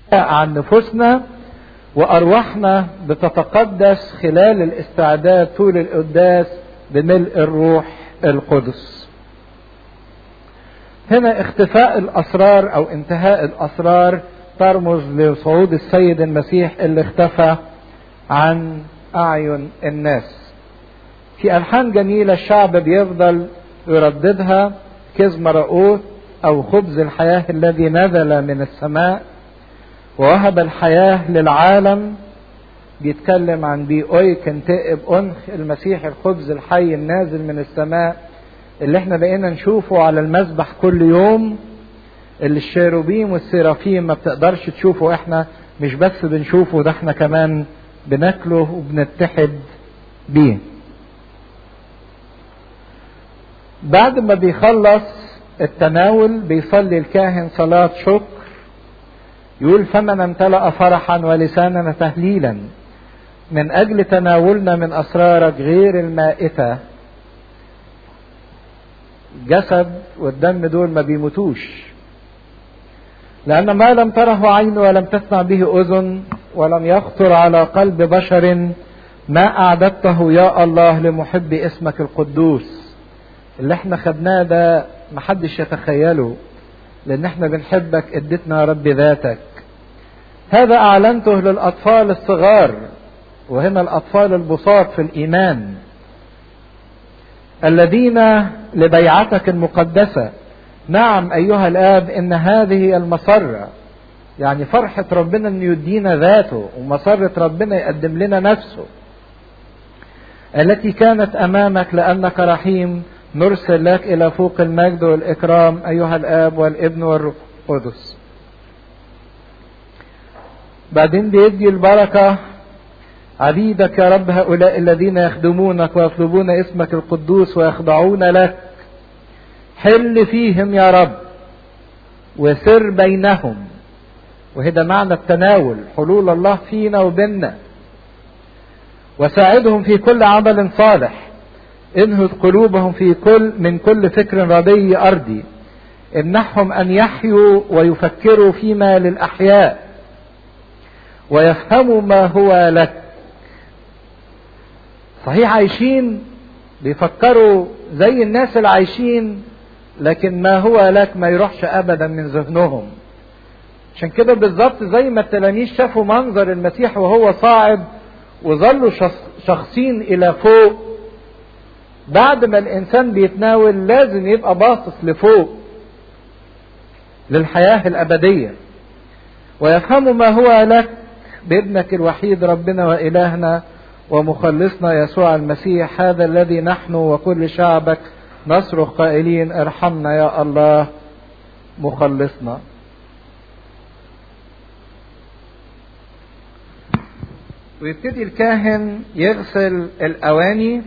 عن نفوسنا وأرواحنا بتتقدس خلال الاستعداد طول القداس بملء الروح القدس هنا اختفاء الأسرار أو انتهاء الأسرار ترمز لصعود السيد المسيح اللي اختفى عن أعين الناس في ألحان جميلة الشعب بيفضل يرددها كزم رؤوت أو خبز الحياة الذي نزل من السماء ووهب الحياة للعالم بيتكلم عن بي أوي كنتئب أنخ المسيح الخبز الحي النازل من السماء اللي احنا بقينا نشوفه على المذبح كل يوم اللي الشيروبيم والسيرافيم ما بتقدرش تشوفه احنا مش بس بنشوفه ده احنا كمان بناكله وبنتحد بيه بعد ما بيخلص التناول بيصلي الكاهن صلاة شكر يقول فمن امتلأ فرحا ولسانا تهليلا من أجل تناولنا من أسرارك غير المائتة جسد والدم دول ما بيموتوش لأن ما لم تره عين ولم تسمع به أذن ولم يخطر على قلب بشر ما أعددته يا الله لمحب اسمك القدوس اللي احنا خدناه ده محدش يتخيله لأن احنا بنحبك اديتنا يا رب ذاتك هذا أعلنته للأطفال الصغار وهنا الأطفال البساط في الإيمان الذين لبيعتك المقدسة نعم أيها الآب إن هذه المسرة يعني فرحة ربنا أن يدينا ذاته ومسرة ربنا يقدم لنا نفسه التي كانت أمامك لأنك رحيم نرسل لك إلى فوق المجد والإكرام أيها الآب والابن والروح القدس بعدين بيدي البركة عبيدك يا رب هؤلاء الذين يخدمونك ويطلبون اسمك القدوس ويخضعون لك حل فيهم يا رب وسر بينهم وهذا معنى التناول حلول الله فينا وبيننا وساعدهم في كل عمل صالح انهض قلوبهم في كل من كل فكر ردي ارضي امنحهم ان يحيوا ويفكروا فيما للاحياء ويفهموا ما هو لك صحيح عايشين بيفكروا زي الناس اللي عايشين لكن ما هو لك ما يروحش ابدا من ذهنهم عشان كده بالظبط زي ما التلاميذ شافوا منظر المسيح وهو صاعد وظلوا شخصين الى فوق بعد ما الانسان بيتناول لازم يبقى باصص لفوق للحياه الابديه ويفهموا ما هو لك بابنك الوحيد ربنا والهنا ومخلصنا يسوع المسيح هذا الذي نحن وكل شعبك نصرخ قائلين ارحمنا يا الله مخلصنا ويبتدي الكاهن يغسل الاواني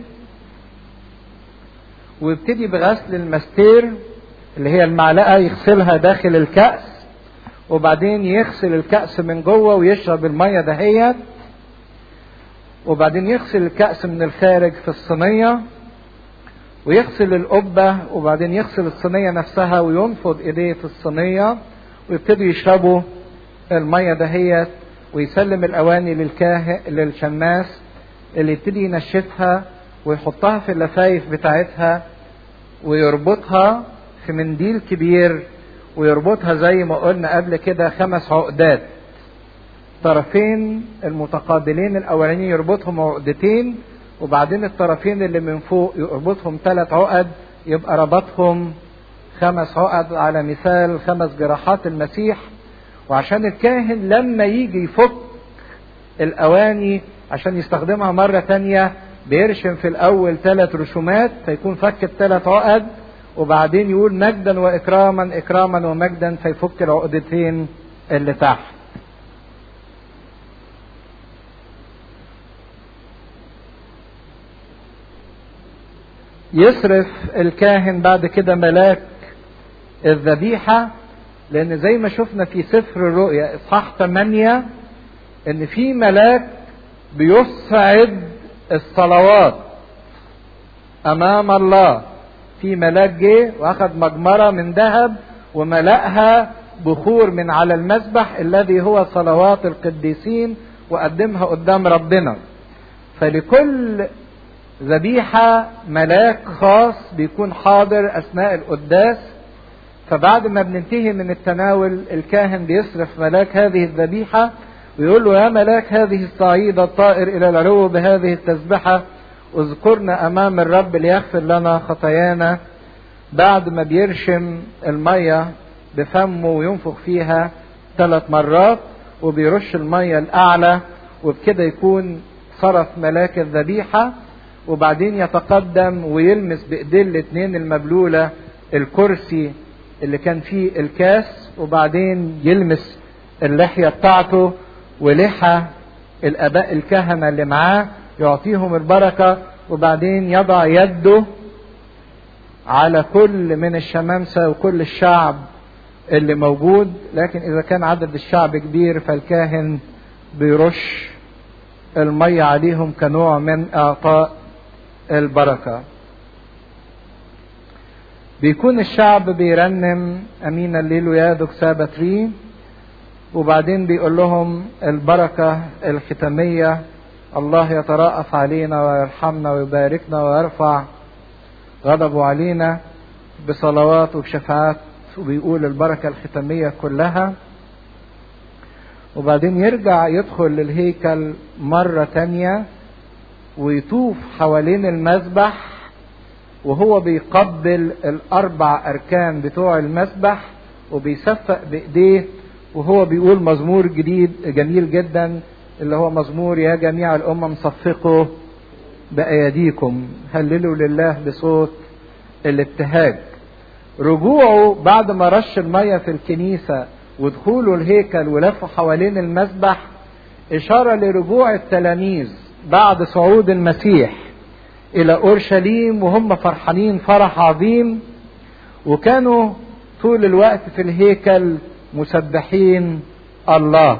ويبتدي بغسل المستير اللي هي المعلقه يغسلها داخل الكأس وبعدين يغسل الكأس من جوه ويشرب الميه دهيت وبعدين يغسل الكأس من الخارج في الصينية ويغسل القبة وبعدين يغسل الصينية نفسها وينفض ايديه في الصينية ويبتدوا يشربوا المية دهيت ويسلم الأواني للكاه للشماس اللي يبتدي ينشفها ويحطها في اللفايف بتاعتها ويربطها في منديل كبير ويربطها زي ما قلنا قبل كده خمس عقدات الطرفين المتقابلين الاولانيين يربطهم عقدتين وبعدين الطرفين اللي من فوق يربطهم ثلاث عقد يبقى ربطهم خمس عقد على مثال خمس جراحات المسيح وعشان الكاهن لما يجي يفك الاواني عشان يستخدمها مرة تانية بيرشم في الاول ثلاث رسومات فيكون فك الثلاث عقد وبعدين يقول مجدا واكراما اكراما ومجدا فيفك العقدتين اللي تحت يصرف الكاهن بعد كده ملاك الذبيحة لأن زي ما شفنا في سفر الرؤيا إصحاح 8 إن في ملاك بيصعد الصلوات أمام الله في ملاك جه وأخذ مجمرة من ذهب وملأها بخور من على المذبح الذي هو صلوات القديسين وقدمها قدام ربنا فلكل ذبيحة ملاك خاص بيكون حاضر أثناء القداس فبعد ما بننتهي من التناول الكاهن بيصرف ملاك هذه الذبيحة ويقول له يا ملاك هذه الصعيدة الطائر إلى العلو بهذه التسبحة اذكرنا أمام الرب ليغفر لنا خطايانا بعد ما بيرشم المية بفمه وينفخ فيها ثلاث مرات وبيرش المية الأعلى وبكده يكون صرف ملاك الذبيحة وبعدين يتقدم ويلمس بإيديه الاتنين المبلولة الكرسي اللي كان فيه الكاس وبعدين يلمس اللحية بتاعته ولحى الآباء الكهنة اللي معاه يعطيهم البركة وبعدين يضع يده على كل من الشمامسة وكل الشعب اللي موجود لكن إذا كان عدد الشعب كبير فالكاهن بيرش المية عليهم كنوع من إعطاء البركة بيكون الشعب بيرنم أمين الليل ويادك سابتري وبعدين بيقول لهم البركة الختامية الله يترأف علينا ويرحمنا ويباركنا ويرفع غضبه علينا بصلوات وبشفاعات وبيقول البركة الختامية كلها وبعدين يرجع يدخل للهيكل مرة تانية ويطوف حوالين المذبح وهو بيقبل الأربع أركان بتوع المذبح وبيصفق بإيديه وهو بيقول مزمور جديد جميل جدا اللي هو مزمور يا جميع الأمم صفقوا بأيديكم هللوا لله بصوت الابتهاج رجوعه بعد ما رش المية في الكنيسة ودخوله الهيكل ولفه حوالين المذبح إشارة لرجوع التلاميذ بعد صعود المسيح إلى أورشليم وهم فرحانين فرح عظيم وكانوا طول الوقت في الهيكل مسبحين الله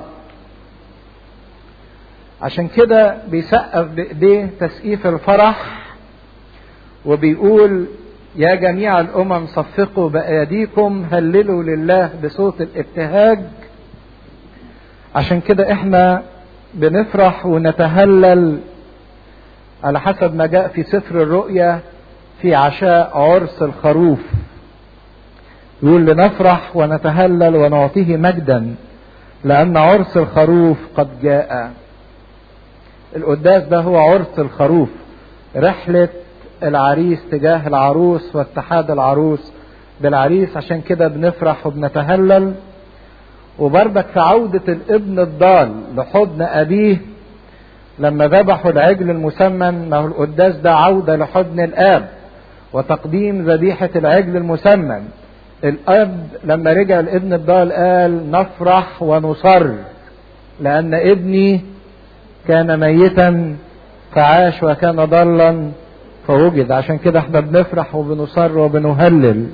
عشان كده بيسقف بإيديه تسقيف الفرح وبيقول يا جميع الأمم صفقوا بأيديكم هللوا لله بصوت الابتهاج عشان كده احنا بنفرح ونتهلل على حسب ما جاء في سفر الرؤيا في عشاء عرس الخروف يقول لنفرح ونتهلل ونعطيه مجدا لأن عرس الخروف قد جاء القداس ده هو عرس الخروف رحلة العريس تجاه العروس واتحاد العروس بالعريس عشان كده بنفرح وبنتهلل وبرضك في عودة الابن الضال لحضن أبيه لما ذبحوا العجل المسمن ما هو القداس ده عودة لحضن الآب وتقديم ذبيحة العجل المسمن الأب لما رجع الابن الضال قال نفرح ونصر لأن ابني كان ميتا فعاش وكان ضلا فوجد عشان كده احنا بنفرح وبنصر وبنهلل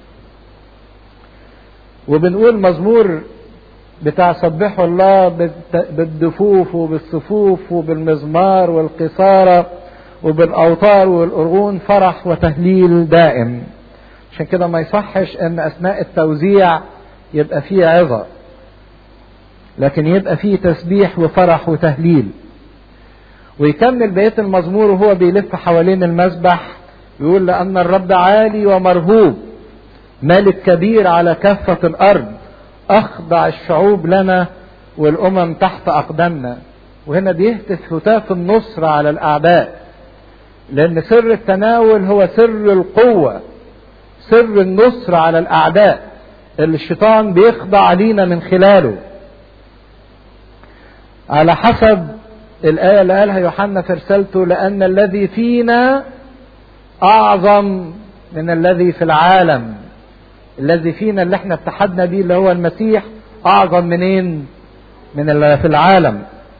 وبنقول مزمور بتاع سبحوا الله بالدفوف وبالصفوف وبالمزمار والقصارة وبالأوتار والأرغون فرح وتهليل دائم عشان كده ما يصحش ان اثناء التوزيع يبقى فيه عظة لكن يبقى فيه تسبيح وفرح وتهليل ويكمل بقية المزمور وهو بيلف حوالين المسبح يقول لأن الرب عالي ومرهوب ملك كبير على كافة الأرض أخضع الشعوب لنا والأمم تحت أقدامنا وهنا بيهتف هتاف النصر على الأعداء لأن سر التناول هو سر القوة سر النصر على الأعداء اللي الشيطان بيخضع لينا من خلاله على حسب الآية اللي قالها يوحنا في رسالته لأن الذي فينا أعظم من الذي في العالم الذي فينا اللي احنا اتحدنا بيه اللي هو المسيح أعظم منين من اللي في العالم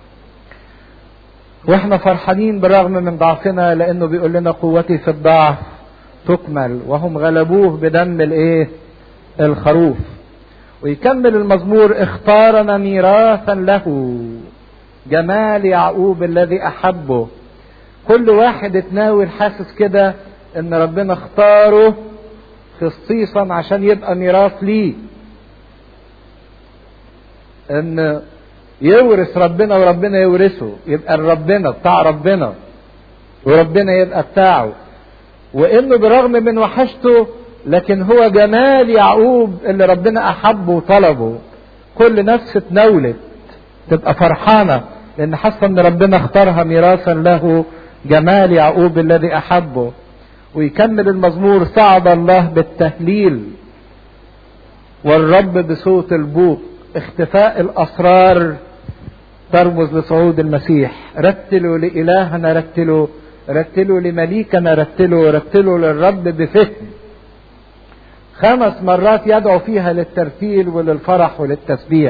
واحنا فرحانين بالرغم من ضعفنا لأنه بيقول لنا قوتي في الضعف تكمل وهم غلبوه بدم الايه الخروف ويكمل المزمور اختارنا ميراثا له جمال يعقوب الذي احبه كل واحد اتناول حاسس كده ان ربنا اختاره خصيصا عشان يبقى ميراث ليه ان يورث ربنا وربنا يورثه يبقى ربنا بتاع ربنا وربنا يبقى بتاعه وانه برغم من وحشته لكن هو جمال يعقوب اللي ربنا احبه وطلبه كل نفس تنولت تبقى فرحانه لان حاسه ان ربنا اختارها ميراثا له جمال يعقوب الذي احبه ويكمل المزمور صعد الله بالتهليل والرب بصوت البوق اختفاء الاسرار ترمز لصعود المسيح رتلوا لالهنا رتلوا رتلوا لمليكنا رتلوا رتلوا للرب بفهم خمس مرات يدعو فيها للترتيل وللفرح وللتسبيح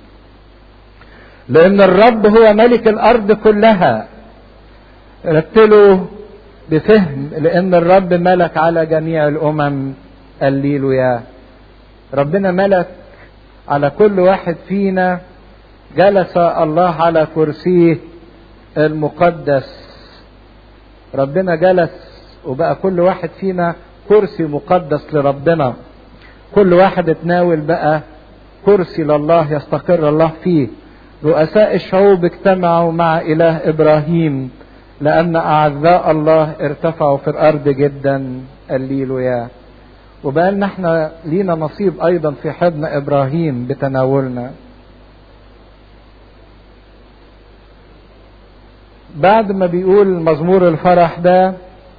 لان الرب هو ملك الارض كلها رتلوا بفهم لان الرب ملك على جميع الامم الليلويا ربنا ملك على كل واحد فينا جلس الله على كرسيه المقدس ربنا جلس وبقى كل واحد فينا كرسي مقدس لربنا كل واحد اتناول بقى كرسي لله يستقر الله فيه رؤساء الشعوب اجتمعوا مع اله ابراهيم لان اعزاء الله ارتفعوا في الارض جدا الليلويا وبقى ان احنا لينا نصيب ايضا في حضن ابراهيم بتناولنا بعد ما بيقول مزمور الفرح ده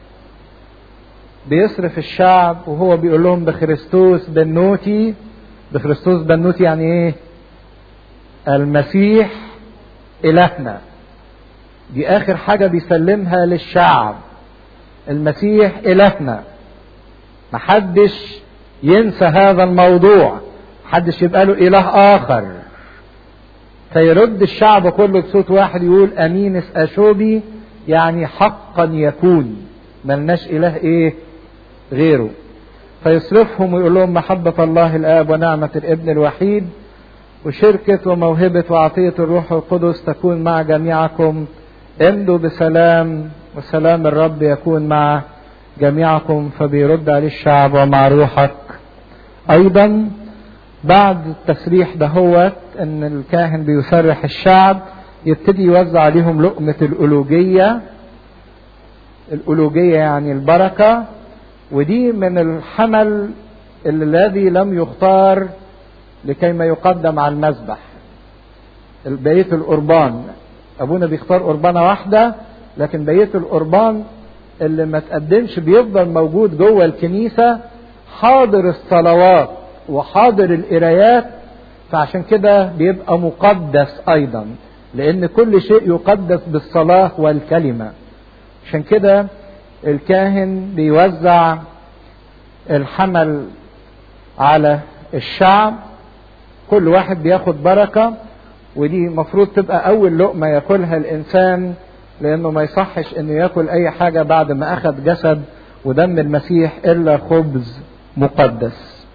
بيصرف الشعب وهو بيقول لهم بخريستوس بنوتي بخريستوس بنوتي يعني ايه المسيح الهنا دي اخر حاجة بيسلمها للشعب المسيح الهنا محدش ينسى هذا الموضوع محدش يبقى له اله اخر فيرد الشعب كله بصوت واحد يقول امينس اشوبي يعني حقا يكون ملناش اله ايه غيره فيصرفهم ويقول لهم محبة الله الآب ونعمة الابن الوحيد وشركة وموهبة وعطية الروح القدس تكون مع جميعكم امضوا بسلام وسلام الرب يكون مع جميعكم فبيرد عليه الشعب ومع روحك أيضا بعد التسريح دهوت ان الكاهن بيسرح الشعب يبتدي يوزع عليهم لقمة الألوجية الألوجية يعني البركة ودي من الحمل الذي لم يختار لكي ما يقدم على المذبح بقية القربان أبونا بيختار قربانة واحدة لكن بقية القربان اللي ما تقدمش بيفضل موجود جوه الكنيسة حاضر الصلوات وحاضر القرايات فعشان كده بيبقى مقدس أيضا لأن كل شيء يقدس بالصلاة والكلمة عشان كده الكاهن بيوزع الحمل على الشعب كل واحد بياخد بركة ودي مفروض تبقى أول لقمة ياكلها الإنسان لأنه ما يصحش إنه ياكل أي حاجة بعد ما أخذ جسد ودم المسيح إلا خبز مقدس.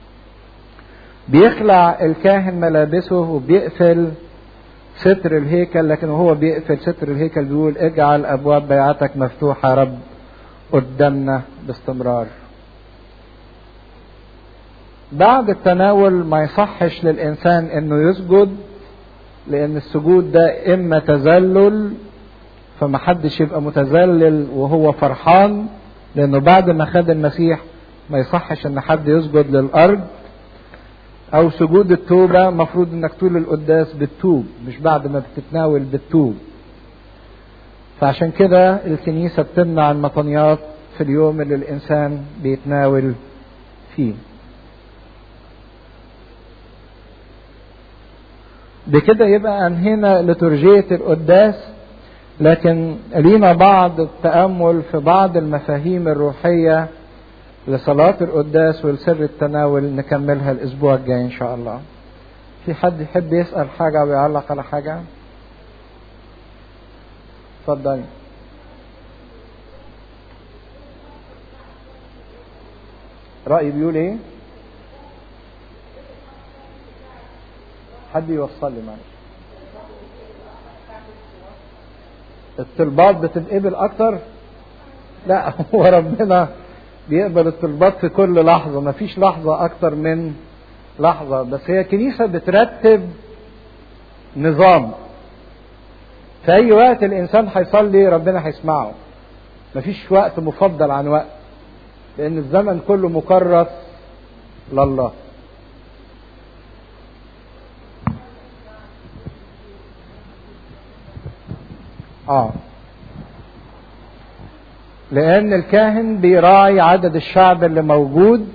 بيخلع الكاهن ملابسه وبيقفل ستر الهيكل لكن وهو بيقفل ستر الهيكل بيقول اجعل أبواب بيعتك مفتوحة يا رب قدامنا باستمرار. بعد التناول ما يصحش للإنسان إنه يسجد لأن السجود ده إما تذلل فمحدش يبقى متذلل وهو فرحان لأنه بعد ما خد المسيح ما يصحش إن حد يسجد للأرض أو سجود التوبة مفروض إنك طول القداس بتتوب مش بعد ما بتتناول بتتوب فعشان كده الكنيسة بتمنع المطنيات في اليوم اللي الإنسان بيتناول فيه بكده يبقى انهينا لترجية القداس لكن لينا بعض التأمل في بعض المفاهيم الروحية لصلاة القداس ولسر التناول نكملها الأسبوع الجاي إن شاء الله. في حد يحب يسأل حاجة أو يعلق على حاجة؟ اتفضل. رأي بيقول إيه؟ حد يوصل لي معلش الطلبات بتتقبل اكتر لا هو ربنا بيقبل الطلبات في كل لحظة مفيش لحظة اكتر من لحظة بس هي كنيسة بترتب نظام في اي وقت الانسان هيصلي ربنا هيسمعه مفيش وقت مفضل عن وقت لان الزمن كله مكرس لله اه لان الكاهن بيراعي عدد الشعب اللي موجود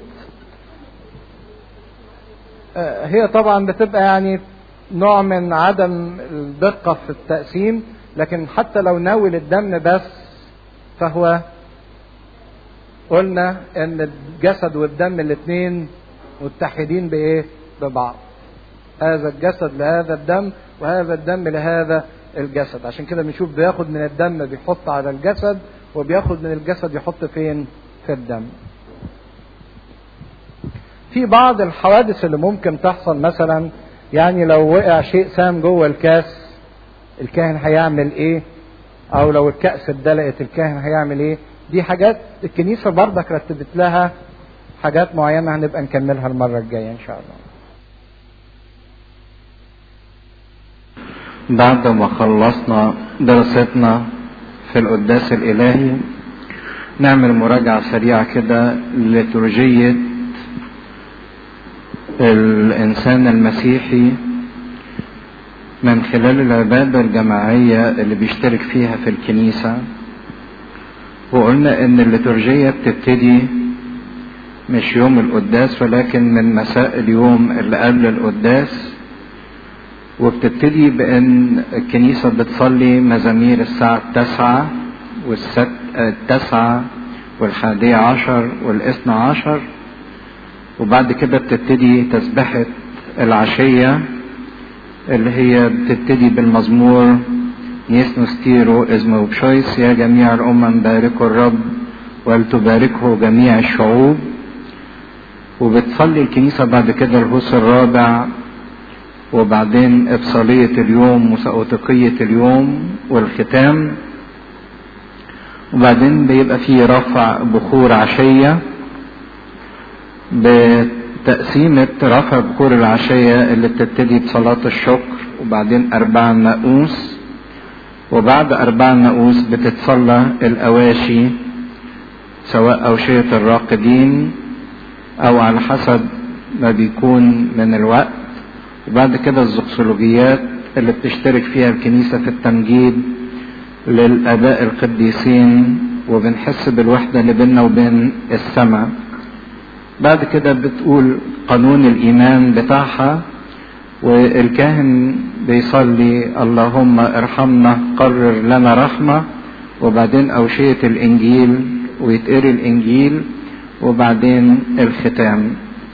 آه هي طبعا بتبقى يعني نوع من عدم الدقة في التقسيم لكن حتى لو ناول الدم بس فهو قلنا ان الجسد والدم الاثنين متحدين بايه ببعض هذا الجسد لهذا الدم وهذا الدم لهذا الجسد عشان كده بنشوف بياخد من الدم بيحط على الجسد وبياخد من الجسد يحط فين في الدم في بعض الحوادث اللي ممكن تحصل مثلا يعني لو وقع شيء سام جوه الكاس الكاهن هيعمل ايه او لو الكأس اتدلقت الكاهن هيعمل ايه دي حاجات الكنيسة برضك رتبت لها حاجات معينة هنبقى نكملها المرة الجاية ان شاء الله بعد ما خلصنا دراستنا في القداس الإلهي نعمل مراجعة سريعة كده لترجية الإنسان المسيحي من خلال العبادة الجماعية اللي بيشترك فيها في الكنيسة وقلنا إن الليتورجية بتبتدي مش يوم القداس ولكن من مساء اليوم اللي قبل القداس وبتبتدي بأن الكنيسة بتصلي مزامير الساعة التاسعة والست التاسعة والحادية عشر والاثنى عشر وبعد كده بتبتدي تسبحة العشية اللي هي بتبتدي بالمزمور نيسنوستيرو اسمه بشويس يا جميع الأمم باركوا الرب ولتباركه جميع الشعوب وبتصلي الكنيسة بعد كده الهوس الرابع وبعدين إبصالية اليوم وسأوتقية اليوم والختام وبعدين بيبقى فيه رفع بخور عشية بتقسيمة رفع بخور العشية اللي بتبتدي بصلاة الشكر وبعدين أربع نقوس وبعد أربع نقوس بتتصلى الأواشي سواء أوشية الراقدين أو على حسب ما بيكون من الوقت وبعد كده الزقسولوجيات اللي بتشترك فيها الكنيسة في التمجيد للآباء القديسين وبنحس بالوحدة اللي بيننا وبين السماء بعد كده بتقول قانون الإيمان بتاعها والكاهن بيصلي اللهم ارحمنا قرر لنا رحمة وبعدين أوشية الإنجيل ويتقري الإنجيل وبعدين الختام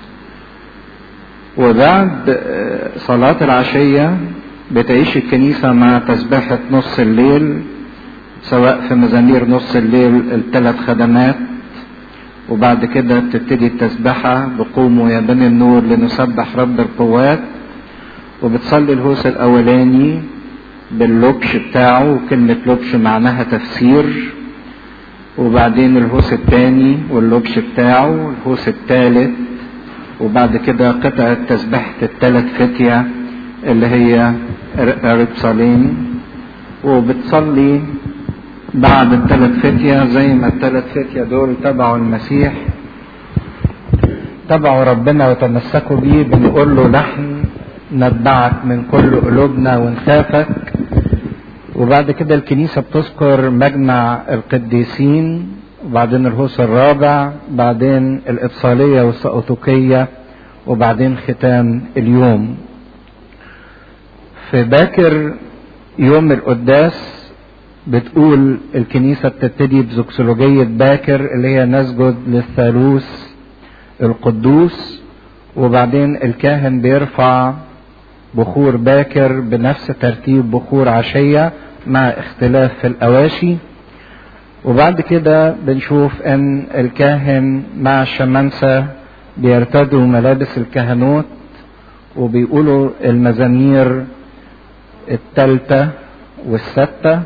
وبعد صلاة العشية بتعيش الكنيسة مع تسبحة نص الليل سواء في مزامير نص الليل الثلاث خدمات وبعد كده بتبتدي التسبحة بقوموا يا بني النور لنسبح رب القوات وبتصلي الهوس الأولاني باللبش بتاعه وكلمة لبش معناها تفسير وبعدين الهوس الثاني واللبش بتاعه الهوس الثالث وبعد كده قطعة تسبحة الثلاث فتية اللي هي ربصالين وبتصلي بعد الثلاث فتية زي ما الثلاث فتية دول تبعوا المسيح تبعوا ربنا وتمسكوا بيه بنقول له نحن نتبعك من كل قلوبنا ونخافك وبعد كده الكنيسة بتذكر مجمع القديسين وبعدين الهوس الرابع بعدين الإبصالية والسأوتوكية وبعدين ختام اليوم في باكر يوم القداس بتقول الكنيسة بتبتدي بزوكسولوجية باكر اللي هي نسجد للثالوث القدوس وبعدين الكاهن بيرفع بخور باكر بنفس ترتيب بخور عشية مع اختلاف في الأواشي وبعد كده بنشوف ان الكاهن مع الشمامسة بيرتدوا ملابس الكهنوت وبيقولوا المزامير التالتة والستة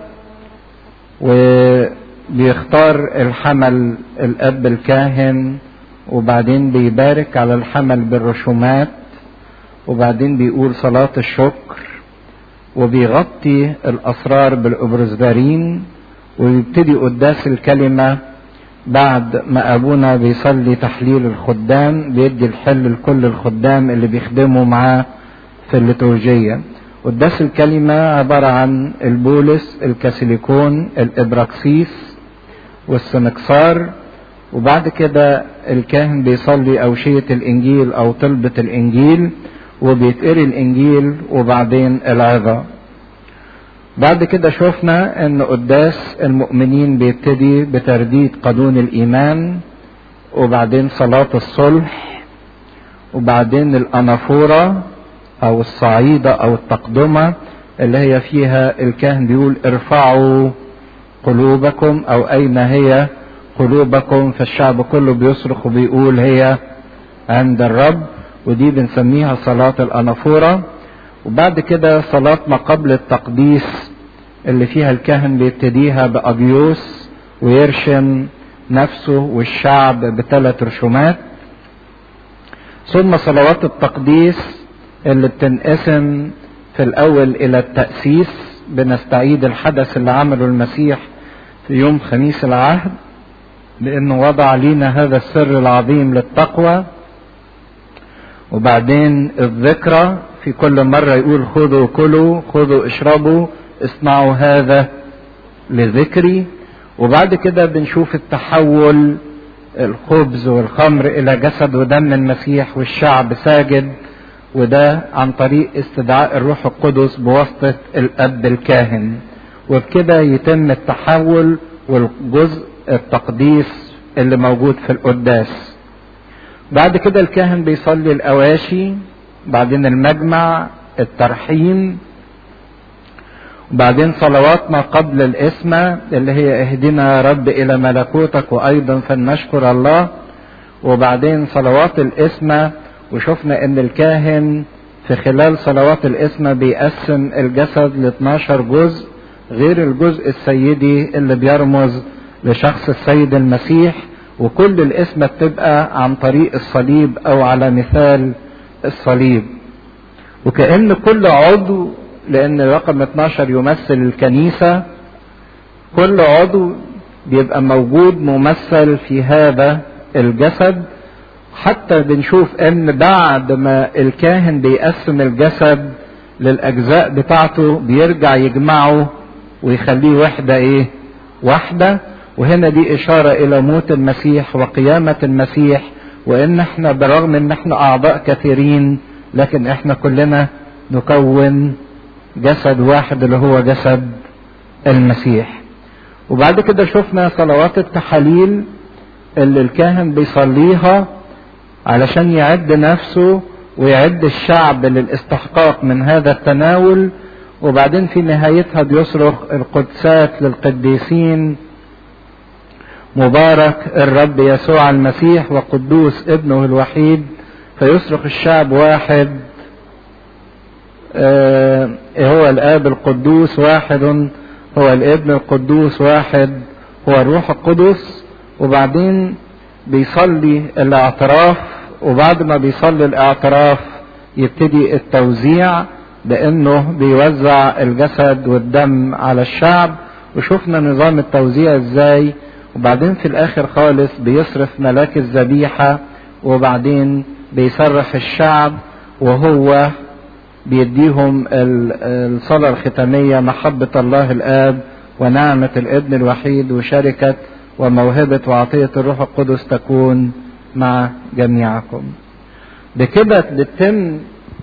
وبيختار الحمل الأب الكاهن وبعدين بيبارك على الحمل بالرسومات وبعدين بيقول صلاة الشكر وبيغطي الأسرار بالأبرزدارين ويبتدي قداس الكلمة بعد ما أبونا بيصلي تحليل الخدام بيدي الحل لكل الخدام اللي بيخدموا معاه في الليتورجية قداس الكلمة عبارة عن البولس الكاسيليكون الإبراكسيس والسنكسار وبعد كده الكاهن بيصلي أوشية الإنجيل أو طلبة الإنجيل وبيتقري الإنجيل وبعدين العظة بعد كده شفنا ان قداس المؤمنين بيبتدي بترديد قانون الايمان وبعدين صلاة الصلح وبعدين الانافورة او الصعيدة او التقدمة اللي هي فيها الكاهن بيقول ارفعوا قلوبكم او اين هي قلوبكم فالشعب كله بيصرخ وبيقول هي عند الرب ودي بنسميها صلاة الانافورة وبعد كده صلاة ما قبل التقديس اللي فيها الكاهن بيبتديها بأبيوس ويرشم نفسه والشعب بثلاث رشومات ثم صلوات التقديس اللي بتنقسم في الأول إلى التأسيس بنستعيد الحدث اللي عمله المسيح في يوم خميس العهد لأنه وضع لينا هذا السر العظيم للتقوى وبعدين الذكرى في كل مرة يقول خذوا كلوا خذوا اشربوا اصنعوا هذا لذكري وبعد كده بنشوف التحول الخبز والخمر الى جسد ودم المسيح والشعب ساجد وده عن طريق استدعاء الروح القدس بواسطة الاب الكاهن وبكده يتم التحول والجزء التقديس اللي موجود في القداس بعد كده الكاهن بيصلي الاواشي بعدين المجمع الترحيم وبعدين صلوات ما قبل الاسمة اللي هي اهدنا يا رب الى ملكوتك وايضا فلنشكر الله وبعدين صلوات الاسمة وشفنا ان الكاهن في خلال صلوات الاسمة بيقسم الجسد ل 12 جزء غير الجزء السيدي اللي بيرمز لشخص السيد المسيح وكل الاسمة بتبقى عن طريق الصليب او على مثال الصليب وكأن كل عضو لأن رقم 12 يمثل الكنيسة كل عضو بيبقى موجود ممثل في هذا الجسد حتى بنشوف ان بعد ما الكاهن بيقسم الجسد للأجزاء بتاعته بيرجع يجمعه ويخليه وحدة ايه واحدة وهنا دي إشارة إلى موت المسيح وقيامة المسيح وان احنا برغم ان احنا اعضاء كثيرين لكن احنا كلنا نكون جسد واحد اللي هو جسد المسيح وبعد كده شفنا صلوات التحاليل اللي الكاهن بيصليها علشان يعد نفسه ويعد الشعب للاستحقاق من هذا التناول وبعدين في نهايتها بيصرخ القدسات للقديسين مبارك الرب يسوع المسيح وقدوس ابنه الوحيد فيصرخ الشعب واحد آه هو الاب القدوس واحد هو الابن القدوس واحد هو الروح القدس وبعدين بيصلي الاعتراف وبعد ما بيصلي الاعتراف يبتدي التوزيع بانه بيوزع الجسد والدم على الشعب وشفنا نظام التوزيع ازاي وبعدين في الاخر خالص بيصرف ملاك الذبيحة وبعدين بيصرح الشعب وهو بيديهم الصلاة الختامية محبة الله الآب ونعمة الابن الوحيد وشركة وموهبة وعطية الروح القدس تكون مع جميعكم بكده بتتم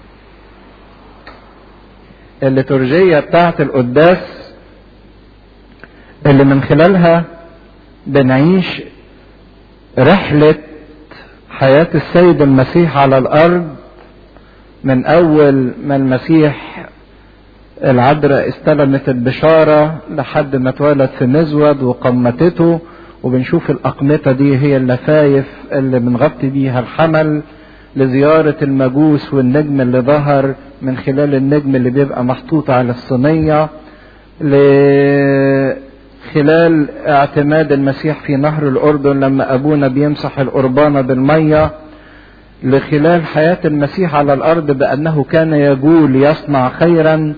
الليتورجية بتاعت القداس اللي من خلالها بنعيش رحلة حياة السيد المسيح على الأرض من أول ما المسيح العذراء استلمت البشارة لحد ما اتولد في مزود وقمتته وبنشوف الأقمطة دي هي اللفايف اللي بنغطي بيها الحمل لزيارة المجوس والنجم اللي ظهر من خلال النجم اللي بيبقى محطوط على الصينية خلال اعتماد المسيح في نهر الأردن لما أبونا بيمسح القربانة بالمية لخلال حياة المسيح على الأرض بأنه كان يقول يصنع خيرا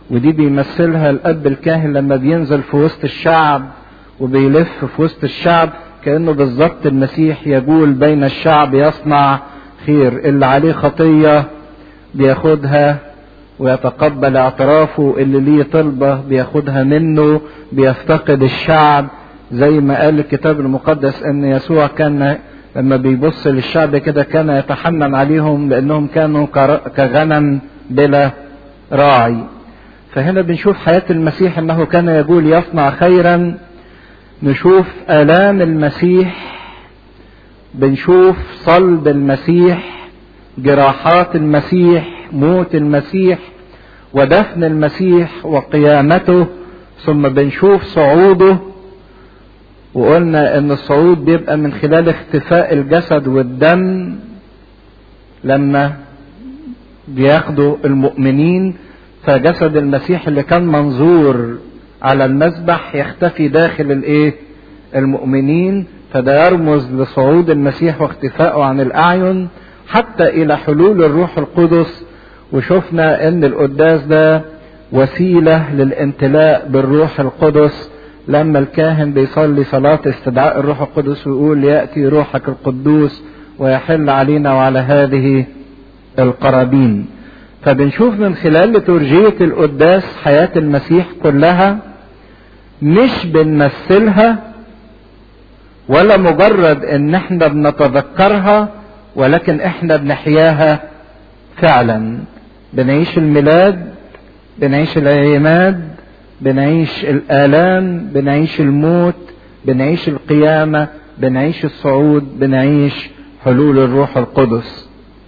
ودي بيمثلها الاب الكاهن لما بينزل في وسط الشعب وبيلف في وسط الشعب كانه بالظبط المسيح يجول بين الشعب يصنع خير اللي عليه خطيه بياخدها ويتقبل اعترافه اللي ليه طلبه بياخدها منه بيفتقد الشعب زي ما قال الكتاب المقدس ان يسوع كان لما بيبص للشعب كده كان يتحنن عليهم لانهم كانوا كغنم بلا راعي فهنا بنشوف حياة المسيح انه كان يقول يصنع خيرا نشوف الام المسيح بنشوف صلب المسيح جراحات المسيح موت المسيح ودفن المسيح وقيامته ثم بنشوف صعوده وقلنا ان الصعود بيبقى من خلال اختفاء الجسد والدم لما بياخدوا المؤمنين فجسد المسيح اللي كان منظور على المذبح يختفي داخل الايه المؤمنين فده يرمز لصعود المسيح واختفائه عن الاعين حتى الى حلول الروح القدس وشفنا ان القداس ده وسيله للامتلاء بالروح القدس لما الكاهن بيصلي صلاة استدعاء الروح القدس ويقول يأتي روحك القدوس ويحل علينا وعلى هذه القرابين فبنشوف من خلال لتورجية القداس حياة المسيح كلها مش بنمثلها ولا مجرد ان احنا بنتذكرها ولكن احنا بنحياها فعلا بنعيش الميلاد بنعيش العماد بنعيش الآلام بنعيش الموت بنعيش القيامة بنعيش الصعود بنعيش حلول الروح القدس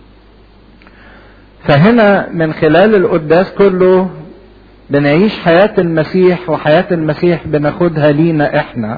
فهنا من خلال القداس كله بنعيش حياة المسيح وحياة المسيح بناخدها لينا احنا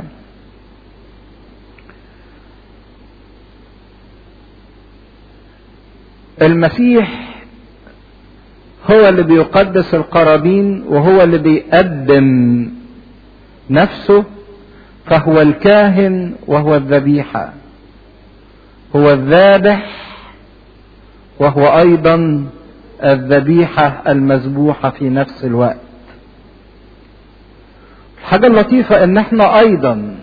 المسيح هو اللي بيقدس القرابين وهو اللي بيقدم نفسه فهو الكاهن وهو الذبيحة هو الذابح وهو أيضا الذبيحة المذبوحة في نفس الوقت الحاجة اللطيفة ان احنا ايضا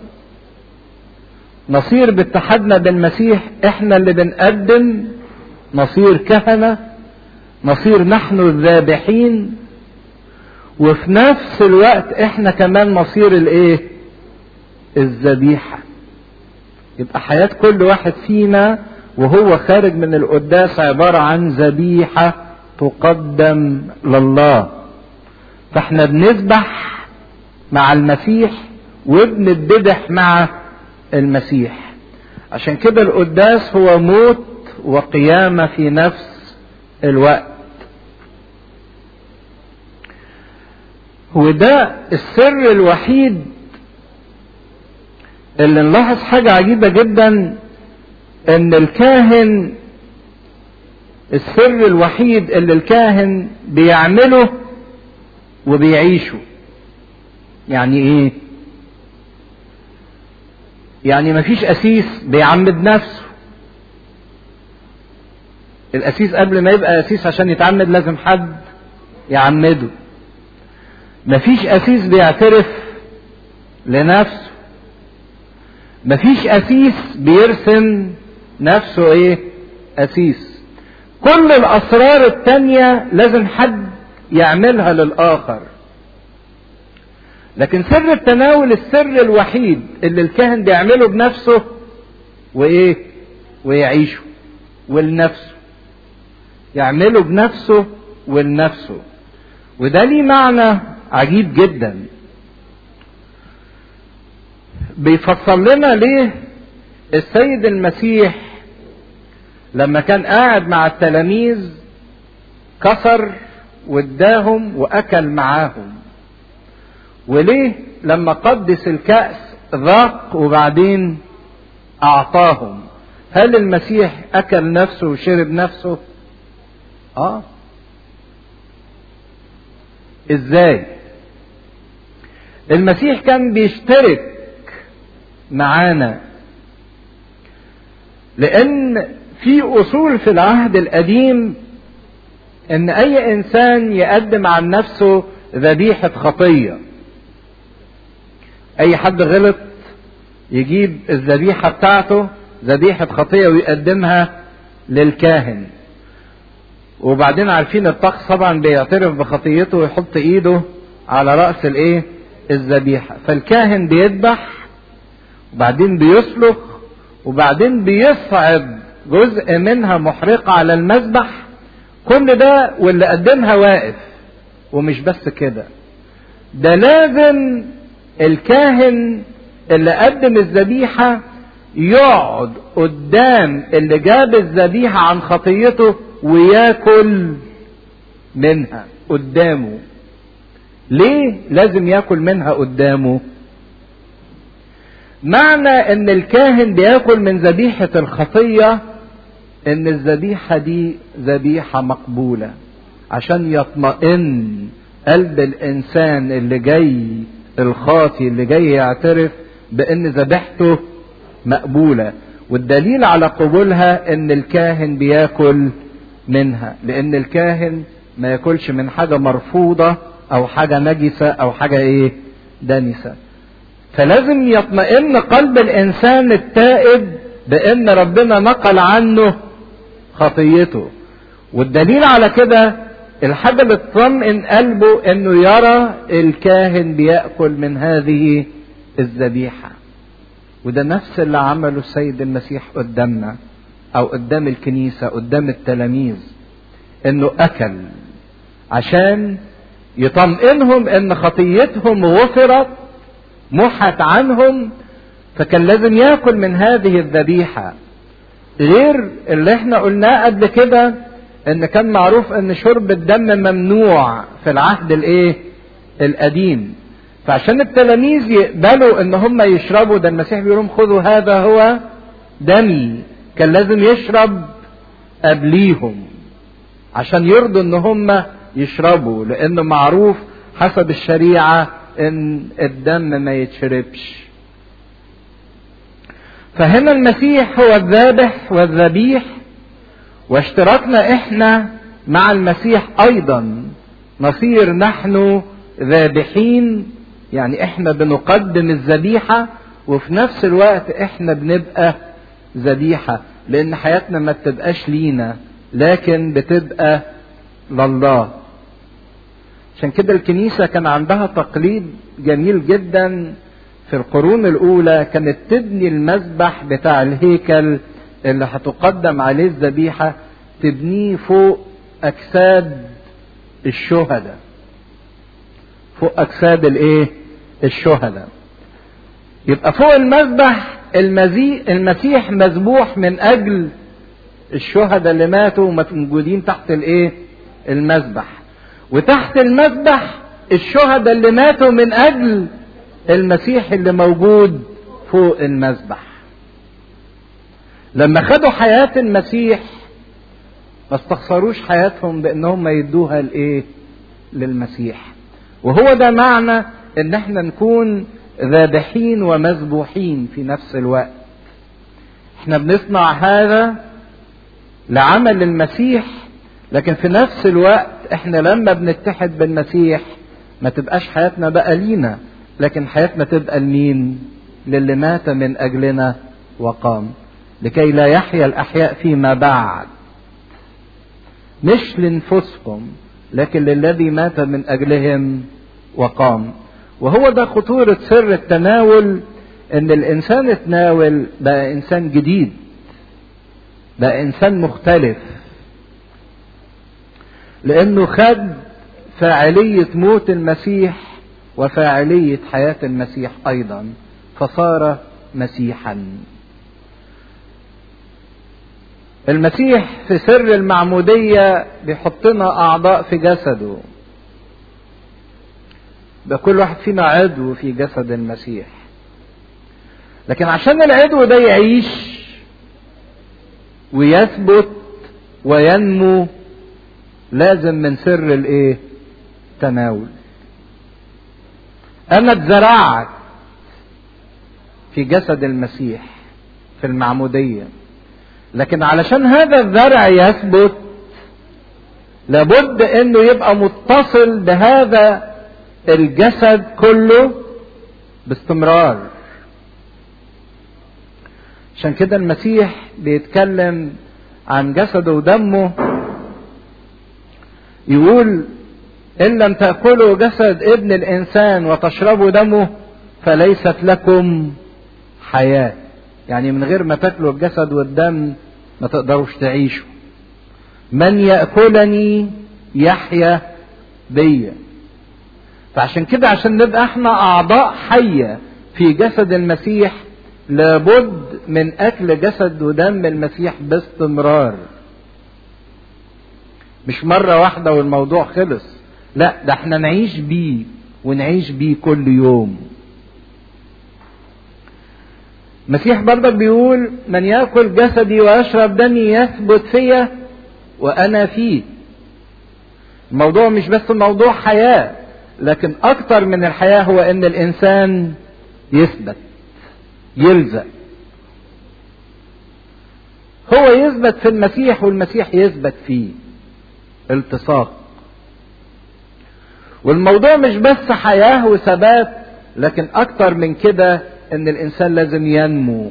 نصير باتحادنا بالمسيح احنا اللي بنقدم نصير كهنه نصير نحن الذابحين وفي نفس الوقت احنا كمان نصير الايه الذبيحة يبقى حياة كل واحد فينا وهو خارج من القداس عبارة عن ذبيحة تقدم لله فاحنا بنذبح مع المسيح وبنتذبح مع المسيح عشان كده القداس هو موت وقيامة في نفس الوقت وده السر الوحيد اللي نلاحظ حاجة عجيبة جدا ان الكاهن السر الوحيد اللي الكاهن بيعمله وبيعيشه يعني ايه يعني مفيش اسيس بيعمد نفسه الاسيس قبل ما يبقى اسيس عشان يتعمد لازم حد يعمده مفيش اسيس بيعترف لنفسه مفيش اسيس بيرسم نفسه ايه اسيس كل الاسرار التانية لازم حد يعملها للاخر لكن سر التناول السر الوحيد اللي الكاهن بيعمله بنفسه وايه ويعيشه ولنفسه يعمله بنفسه ولنفسه وده ليه معنى عجيب جدا بيفصل لنا ليه السيد المسيح لما كان قاعد مع التلاميذ كسر واداهم واكل معاهم وليه لما قدس الكأس ذاق وبعدين اعطاهم هل المسيح اكل نفسه وشرب نفسه اه ازاي المسيح كان بيشترك معانا لان في اصول في العهد القديم ان اي انسان يقدم عن نفسه ذبيحة خطية اي حد غلط يجيب الذبيحة بتاعته ذبيحة خطية ويقدمها للكاهن وبعدين عارفين الطقس طبعا بيعترف بخطيته ويحط ايده على رأس الايه الذبيحة فالكاهن بيذبح وبعدين بيسلخ وبعدين بيصعد جزء منها محرقة على المذبح كل ده واللي قدمها واقف ومش بس كده ده لازم الكاهن اللي قدم الذبيحة يقعد قدام اللي جاب الذبيحة عن خطيته وياكل منها قدامه ليه لازم ياكل منها قدامه معنى ان الكاهن بياكل من ذبيحة الخطية ان الذبيحة دي ذبيحة مقبولة عشان يطمئن قلب الانسان اللي جاي الخاطي اللي جاي يعترف بان ذبيحته مقبولة والدليل على قبولها ان الكاهن بياكل منها لان الكاهن ما ياكلش من حاجة مرفوضة او حاجة نجسة او حاجة ايه دنسة فلازم يطمئن قلب الانسان التائب بان ربنا نقل عنه خطيته والدليل على كده الحاجة اللي تطمئن قلبه انه يرى الكاهن بيأكل من هذه الذبيحة وده نفس اللي عمله السيد المسيح قدامنا او قدام الكنيسة قدام التلاميذ انه اكل عشان يطمئنهم ان خطيتهم غفرت محت عنهم فكان لازم ياكل من هذه الذبيحة غير اللي احنا قلناه قبل كده ان كان معروف ان شرب الدم ممنوع في العهد الايه القديم فعشان التلاميذ يقبلوا ان هم يشربوا ده المسيح بيقول لهم خذوا هذا هو دمي كان لازم يشرب قبليهم عشان يرضوا ان هم يشربوا لانه معروف حسب الشريعة ان الدم ما يتشربش فهنا المسيح هو الذابح والذبيح واشتراكنا احنا مع المسيح ايضا نصير نحن ذابحين يعني احنا بنقدم الذبيحة وفي نفس الوقت احنا بنبقى ذبيحة لان حياتنا ما بتبقاش لينا لكن بتبقى لله عشان كده الكنيسة كان عندها تقليد جميل جدا في القرون الأولى كانت تبني المذبح بتاع الهيكل اللي هتقدم عليه الذبيحة تبنيه فوق أجساد الشهداء فوق أجساد الإيه؟ الشهداء يبقى فوق المذبح المزي... المسيح مذبوح من أجل الشهداء اللي ماتوا موجودين تحت الإيه؟ المذبح وتحت المذبح الشهداء اللي ماتوا من أجل المسيح اللي موجود فوق المذبح لما خدوا حياة المسيح ما استخسروش حياتهم بانهم يدوها لايه للمسيح وهو ده معنى ان احنا نكون ذابحين ومذبوحين في نفس الوقت احنا بنصنع هذا لعمل المسيح لكن في نفس الوقت احنا لما بنتحد بالمسيح ما تبقاش حياتنا بقى لينا لكن حياتنا تبقى لمين للي مات من اجلنا وقام لكي لا يحيا الاحياء فيما بعد مش لانفسكم لكن للذي مات من اجلهم وقام وهو ده خطورة سر التناول ان الانسان اتناول بقى انسان جديد بقى انسان مختلف لانه خد فاعلية موت المسيح وفاعلية حياة المسيح ايضا فصار مسيحا المسيح في سر المعمودية بيحطنا أعضاء في جسده ده كل واحد فينا عضو في جسد المسيح لكن عشان العضو ده يعيش ويثبت وينمو لازم من سر الايه تناول انا اتزرعت في جسد المسيح في المعموديه لكن علشان هذا الزرع يثبت لابد انه يبقى متصل بهذا الجسد كله باستمرار عشان كده المسيح بيتكلم عن جسده ودمه يقول ان لم تاكلوا جسد ابن الانسان وتشربوا دمه فليست لكم حياه يعني من غير ما تاكلوا الجسد والدم ما تقدروش تعيشوا من ياكلني يحيا بيا فعشان كده عشان نبقى احنا اعضاء حيه في جسد المسيح لابد من اكل جسد ودم المسيح باستمرار مش مرة واحدة والموضوع خلص لا ده احنا نعيش بيه ونعيش بيه كل يوم المسيح برضك بيقول من ياكل جسدي ويشرب دمي يثبت فيا وانا فيه الموضوع مش بس موضوع حياة لكن اكتر من الحياة هو ان الانسان يثبت يلزق هو يثبت في المسيح والمسيح يثبت فيه التصاق والموضوع مش بس حياة وثبات لكن اكتر من كده ان الانسان لازم ينمو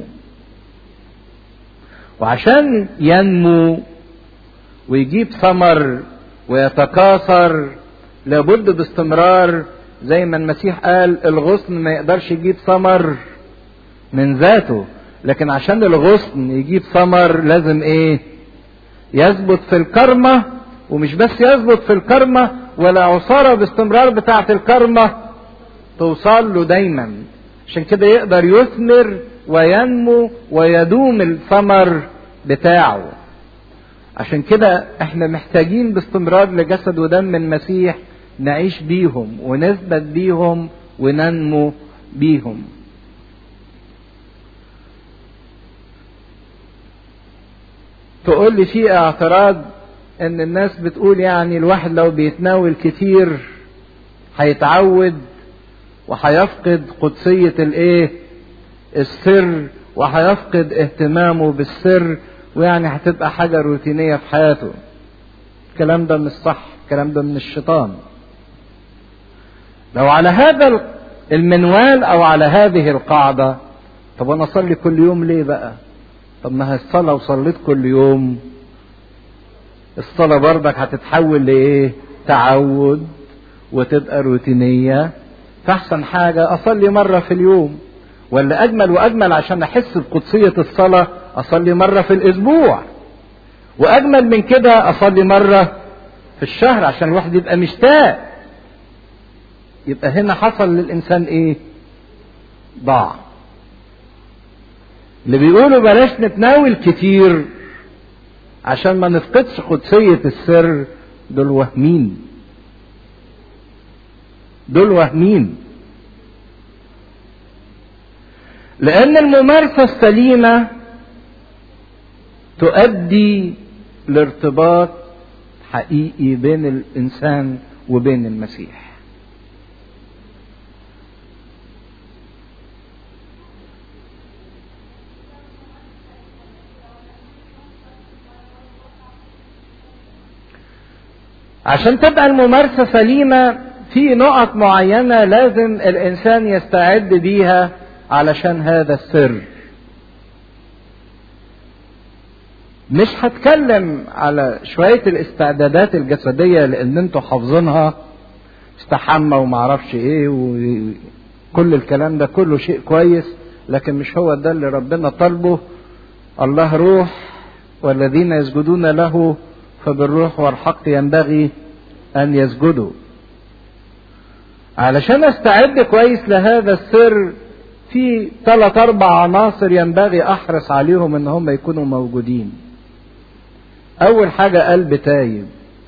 وعشان ينمو ويجيب ثمر ويتكاثر لابد باستمرار زي ما المسيح قال الغصن ما يقدرش يجيب ثمر من ذاته لكن عشان الغصن يجيب ثمر لازم ايه يثبت في الكرمة ومش بس يثبت في الكرمة ولا عصارة باستمرار بتاعة الكرمة توصل له دايما عشان كده يقدر يثمر وينمو ويدوم الثمر بتاعه عشان كده احنا محتاجين باستمرار لجسد ودم المسيح نعيش بيهم ونثبت بيهم وننمو بيهم تقول لي في اعتراض ان الناس بتقول يعني الواحد لو بيتناول كتير هيتعود وهيفقد قدسية الايه السر وهيفقد اهتمامه بالسر ويعني هتبقى حاجة روتينية في حياته الكلام ده مش صح الكلام ده من الشيطان لو على هذا المنوال او على هذه القاعدة طب انا اصلي كل يوم ليه بقى طب ما هي الصلاة وصليت كل يوم الصلاة برضك هتتحول لإيه؟ تعود وتبقى روتينية فأحسن حاجة أصلي مرة في اليوم ولا أجمل وأجمل عشان أحس بقدسية الصلاة أصلي مرة في الأسبوع وأجمل من كده أصلي مرة في الشهر عشان الواحد يبقى مشتاق يبقى هنا حصل للإنسان إيه؟ ضاع اللي بيقولوا بلاش نتناول كتير عشان ما نفقدش قدسية السر دول وهمين دول وهمين لأن الممارسة السليمة تؤدي لارتباط حقيقي بين الإنسان وبين المسيح عشان تبقى الممارسة سليمة في نقط معينة لازم الإنسان يستعد بيها علشان هذا السر مش هتكلم على شوية الاستعدادات الجسدية لأن انتوا حافظينها استحمى ومعرفش ايه وكل الكلام ده كله شيء كويس لكن مش هو ده اللي ربنا طالبه الله روح والذين يسجدون له فبالروح والحق ينبغي أن يسجدوا علشان استعد كويس لهذا السر في ثلاث أربع عناصر ينبغي أحرص عليهم إن هم يكونوا موجودين أول حاجة قلب تايب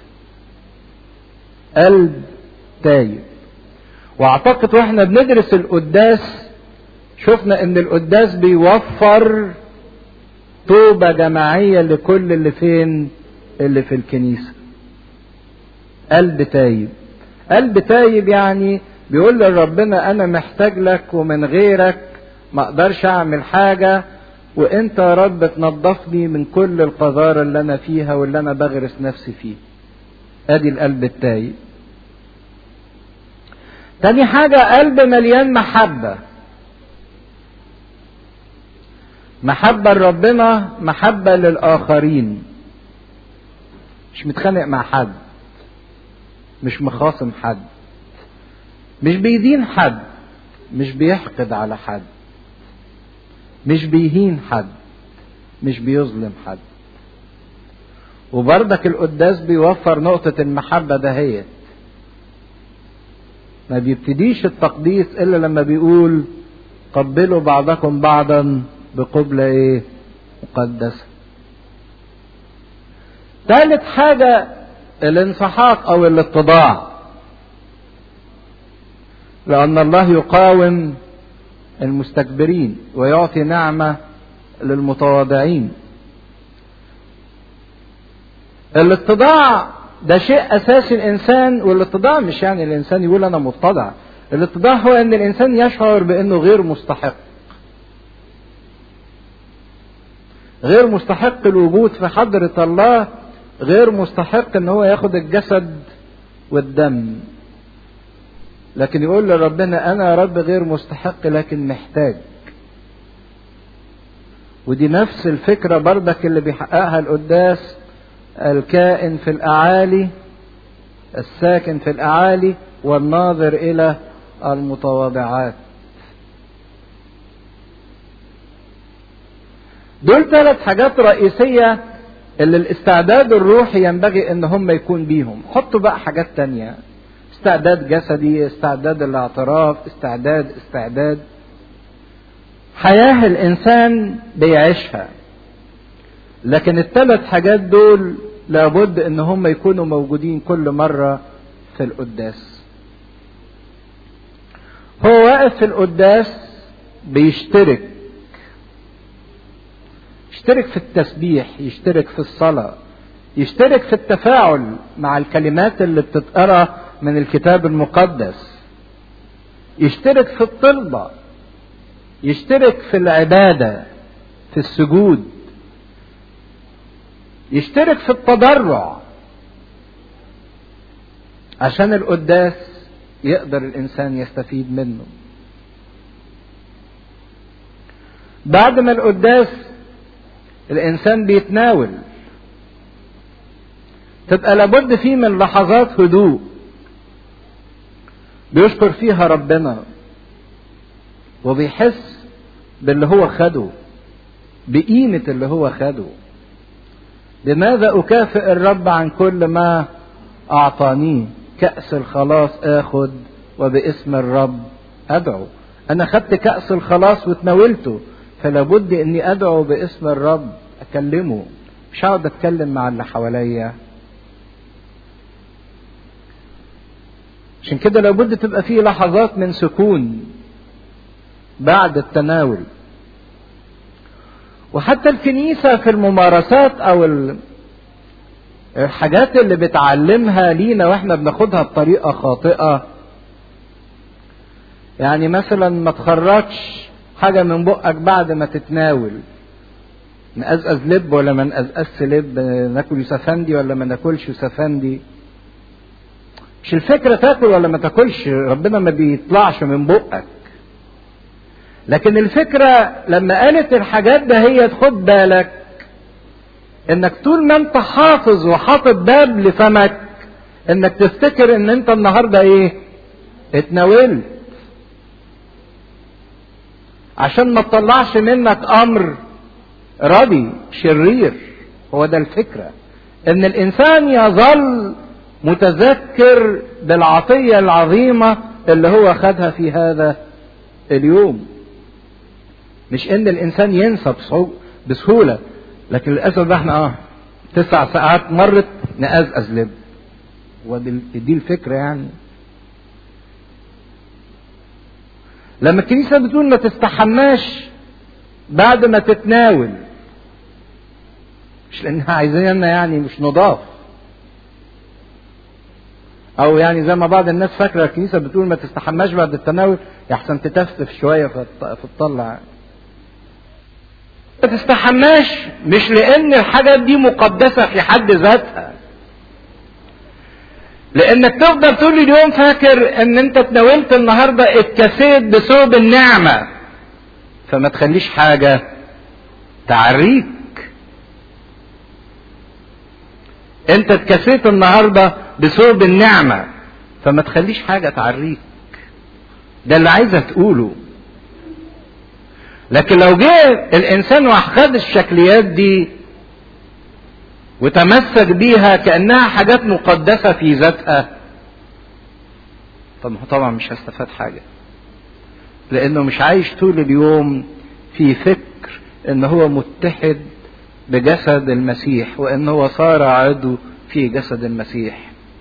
قلب تايب واعتقد واحنا بندرس القداس شفنا ان القداس بيوفر توبة جماعية لكل اللي فين اللي في الكنيسة قلب تايب قلب تايب يعني بيقول لربنا انا محتاج لك ومن غيرك ما اقدرش اعمل حاجة وانت يا رب تنظفني من كل القذارة اللي انا فيها واللي انا بغرس نفسي فيه ادي القلب التايب تاني حاجة قلب مليان محبة محبة لربنا محبة للآخرين مش متخانق مع حد مش مخاصم حد مش بيدين حد مش بيحقد على حد مش بيهين حد مش بيظلم حد وبرضك القداس بيوفر نقطة المحبة دهيت ما بيبتديش التقديس إلا لما بيقول قبلوا بعضكم بعضا بقبلة إيه مقدسة ثالث حاجة الانسحاق أو الاتضاع لأن الله يقاوم المستكبرين ويعطي نعمة للمتواضعين الاتضاع ده شيء اساسي الانسان والاتضاع مش يعني الانسان يقول انا متضع الاتضاع هو ان الانسان يشعر بانه غير مستحق غير مستحق الوجود في حضرة الله غير مستحق ان هو ياخد الجسد والدم لكن يقول لربنا انا يا رب غير مستحق لكن محتاج ودي نفس الفكرة بردك اللي بيحققها القداس الكائن في الأعالي الساكن في الأعالي والناظر إلى المتواضعات دول ثلاث حاجات رئيسية اللي الاستعداد الروحي ينبغي ان هم يكون بيهم حطوا بقى حاجات تانية استعداد جسدي استعداد الاعتراف استعداد استعداد حياة الانسان بيعيشها لكن الثلاث حاجات دول لابد ان هم يكونوا موجودين كل مرة في القداس هو واقف في القداس بيشترك يشترك في التسبيح يشترك في الصلاة يشترك في التفاعل مع الكلمات اللي بتتقرا من الكتاب المقدس يشترك في الطلبة يشترك في العبادة في السجود يشترك في التضرع عشان القداس يقدر الانسان يستفيد منه بعد ما القداس الانسان بيتناول تبقى لابد فيه من لحظات هدوء بيشكر فيها ربنا وبيحس باللي هو خده بقيمة اللي هو خده بماذا أكافئ الرب عن كل ما أعطانيه كأس الخلاص آخد وباسم الرب أدعو أنا خدت كأس الخلاص وتناولته فلا بد إني أدعو باسم الرب أكلمه مش هقعد أتكلم مع اللي حواليا عشان كده لابد تبقى فيه لحظات من سكون بعد التناول وحتى الكنيسة في الممارسات أو الحاجات اللي بتعلمها لينا واحنا بناخدها بطريقة خاطئة يعني مثلا ما تخرجش حاجة من بقك بعد ما تتناول نقزقز لب ولا ما نقزقزش لب ناكل يوسفندي ولا ما ناكلش يوسفندي مش الفكرة تاكل ولا ما تاكلش ربنا ما بيطلعش من بقك لكن الفكرة لما قالت الحاجات ده هي خد بالك انك طول ما انت حافظ وحاطط باب لفمك انك تفتكر ان انت النهارده ايه اتناولت عشان ما تطلعش منك امر ردي شرير هو ده الفكرة ان الانسان يظل متذكر بالعطية العظيمة اللي هو خدها في هذا اليوم مش ان الانسان ينسى بسهولة لكن للاسف احنا اه تسع ساعات مرت نقزقز لب ودي دي الفكرة يعني لما الكنيسة بتقول ما تستحماش بعد ما تتناول مش لانها عايزيننا يعني مش نضاف او يعني زي ما بعض الناس فاكره الكنيسه بتقول ما تستحماش بعد التناول يحسن تتفتف شويه فتطلع ما تستحماش مش لان الحاجه دي مقدسه في حد ذاتها لانك تفضل طول اليوم فاكر ان انت تناولت النهارده اتكسيت بثوب النعمه فما تخليش حاجه تعريك انت اتكسيت النهارده بثوب النعمه فما تخليش حاجه تعريك ده اللي عايزه تقوله لكن لو جه الانسان واخد الشكليات دي وتمسك بيها كانها حاجات مقدسه في ذاتها طب هو طبعا مش هستفاد حاجه لانه مش عايش طول اليوم في فكر ان هو متحد بجسد المسيح وان هو صار عضو في جسد المسيح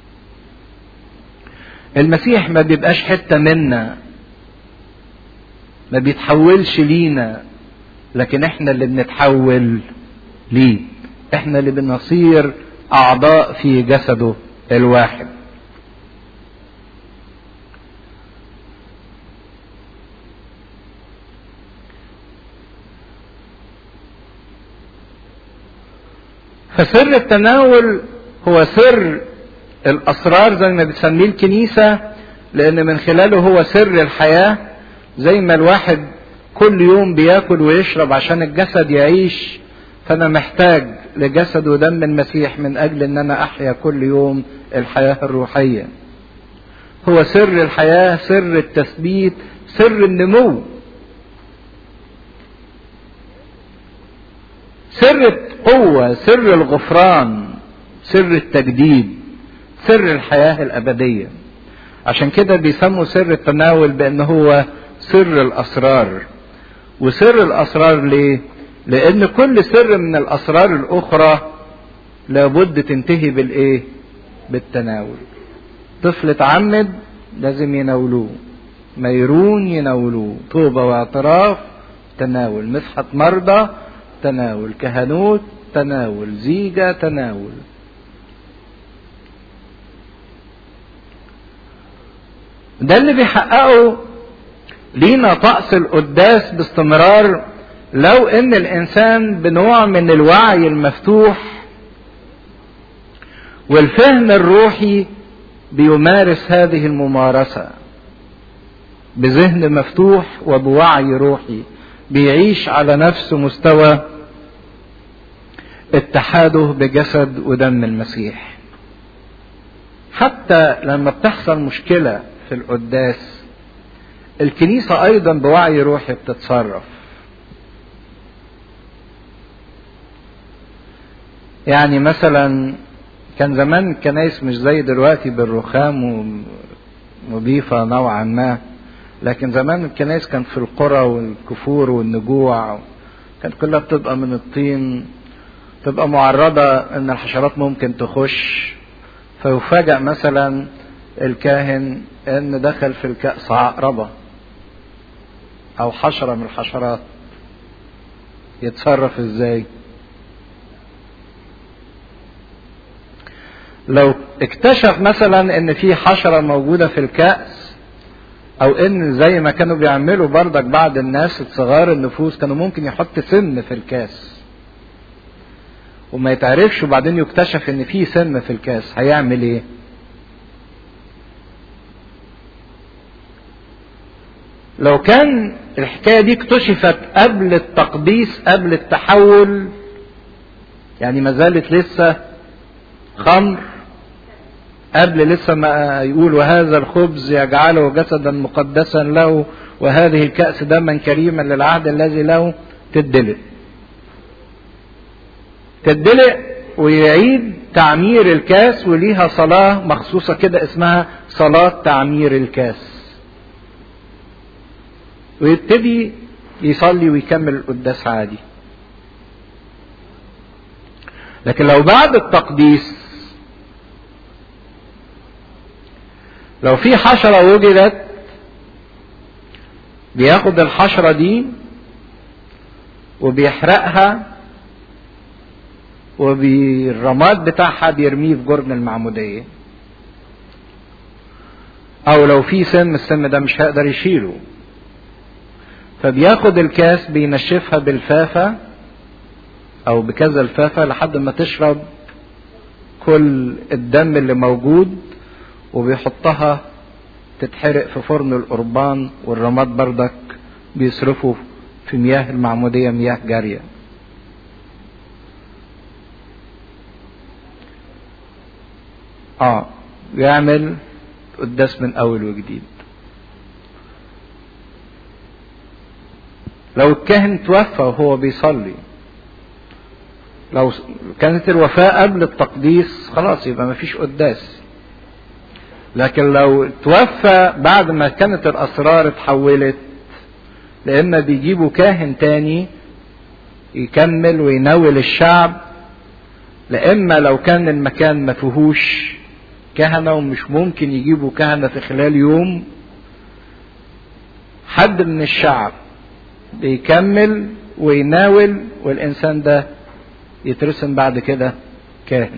المسيح ما بيبقاش حته منا ما بيتحولش لينا لكن احنا اللي بنتحول ليه احنا اللي بنصير اعضاء في جسده الواحد فسر التناول هو سر الاسرار زي ما بتسميه الكنيسه لان من خلاله هو سر الحياه زي ما الواحد كل يوم بياكل ويشرب عشان الجسد يعيش فانا محتاج لجسد ودم المسيح من اجل ان انا احيا كل يوم الحياه الروحيه هو سر الحياه سر التثبيت سر النمو سر القوه سر الغفران سر التجديد سر الحياه الابديه عشان كده بيسموا سر التناول بان هو سر الاسرار وسر الاسرار ليه لان كل سر من الاسرار الاخرى لابد تنتهي بالايه بالتناول طفل اتعمد لازم يناولوه ميرون يناولوه توبه واعتراف تناول مسحه مرضى تناول كهنوت تناول زيجه تناول ده اللي بيحققه لينا طقس القداس باستمرار لو ان الانسان بنوع من الوعي المفتوح والفهم الروحي بيمارس هذه الممارسه بذهن مفتوح وبوعي روحي بيعيش على نفس مستوى اتحاده بجسد ودم المسيح حتى لما بتحصل مشكله في القداس الكنيسه ايضا بوعي روحي بتتصرف يعني مثلا كان زمان الكنايس مش زي دلوقتي بالرخام ونظيفة نوعا ما لكن زمان الكنايس كان في القرى والكفور والنجوع كانت كلها بتبقى من الطين تبقى معرضة ان الحشرات ممكن تخش فيفاجأ مثلا الكاهن ان دخل في الكأس عقربة او حشرة من الحشرات يتصرف ازاي لو اكتشف مثلا ان في حشره موجوده في الكاس او ان زي ما كانوا بيعملوا بردك بعض الناس الصغار النفوس كانوا ممكن يحط سم في الكاس وما يتعرفش وبعدين يكتشف ان في سم في الكاس هيعمل ايه لو كان الحكايه دي اكتشفت قبل التقديس قبل التحول يعني ما زالت لسه خمر قبل لسه ما يقول وهذا الخبز يجعله جسدا مقدسا له وهذه الكأس دما كريما للعهد الذي له تدلق تدلق ويعيد تعمير الكاس وليها صلاة مخصوصة كده اسمها صلاة تعمير الكاس ويبتدي يصلي ويكمل القداس عادي لكن لو بعد التقديس لو في حشرة وجدت بياخد الحشرة دي وبيحرقها وبالرماد بتاعها بيرميه في جرن المعمودية او لو في سم السم ده مش هيقدر يشيله فبياخد الكاس بينشفها بالفافة او بكذا الفافة لحد ما تشرب كل الدم اللي موجود وبيحطها تتحرق في فرن القربان والرماد بردك بيصرفوا في مياه المعمودية مياه جارية اه يعمل قداس من اول وجديد لو الكاهن توفى وهو بيصلي لو كانت الوفاة قبل التقديس خلاص يبقى مفيش قداس لكن لو توفى بعد ما كانت الأسرار اتحولت لإما بيجيبوا كاهن تاني يكمل ويناول الشعب لإما لو كان المكان ما فيهوش كهنة ومش ممكن يجيبوا كهنة في خلال يوم حد من الشعب بيكمل ويناول والإنسان ده يترسم بعد كده كاهن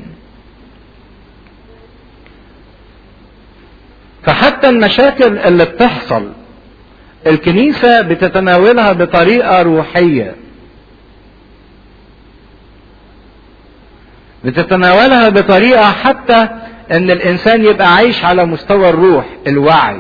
فحتى المشاكل اللي بتحصل الكنيسة بتتناولها بطريقة روحية بتتناولها بطريقة حتى ان الانسان يبقى عايش على مستوى الروح الوعي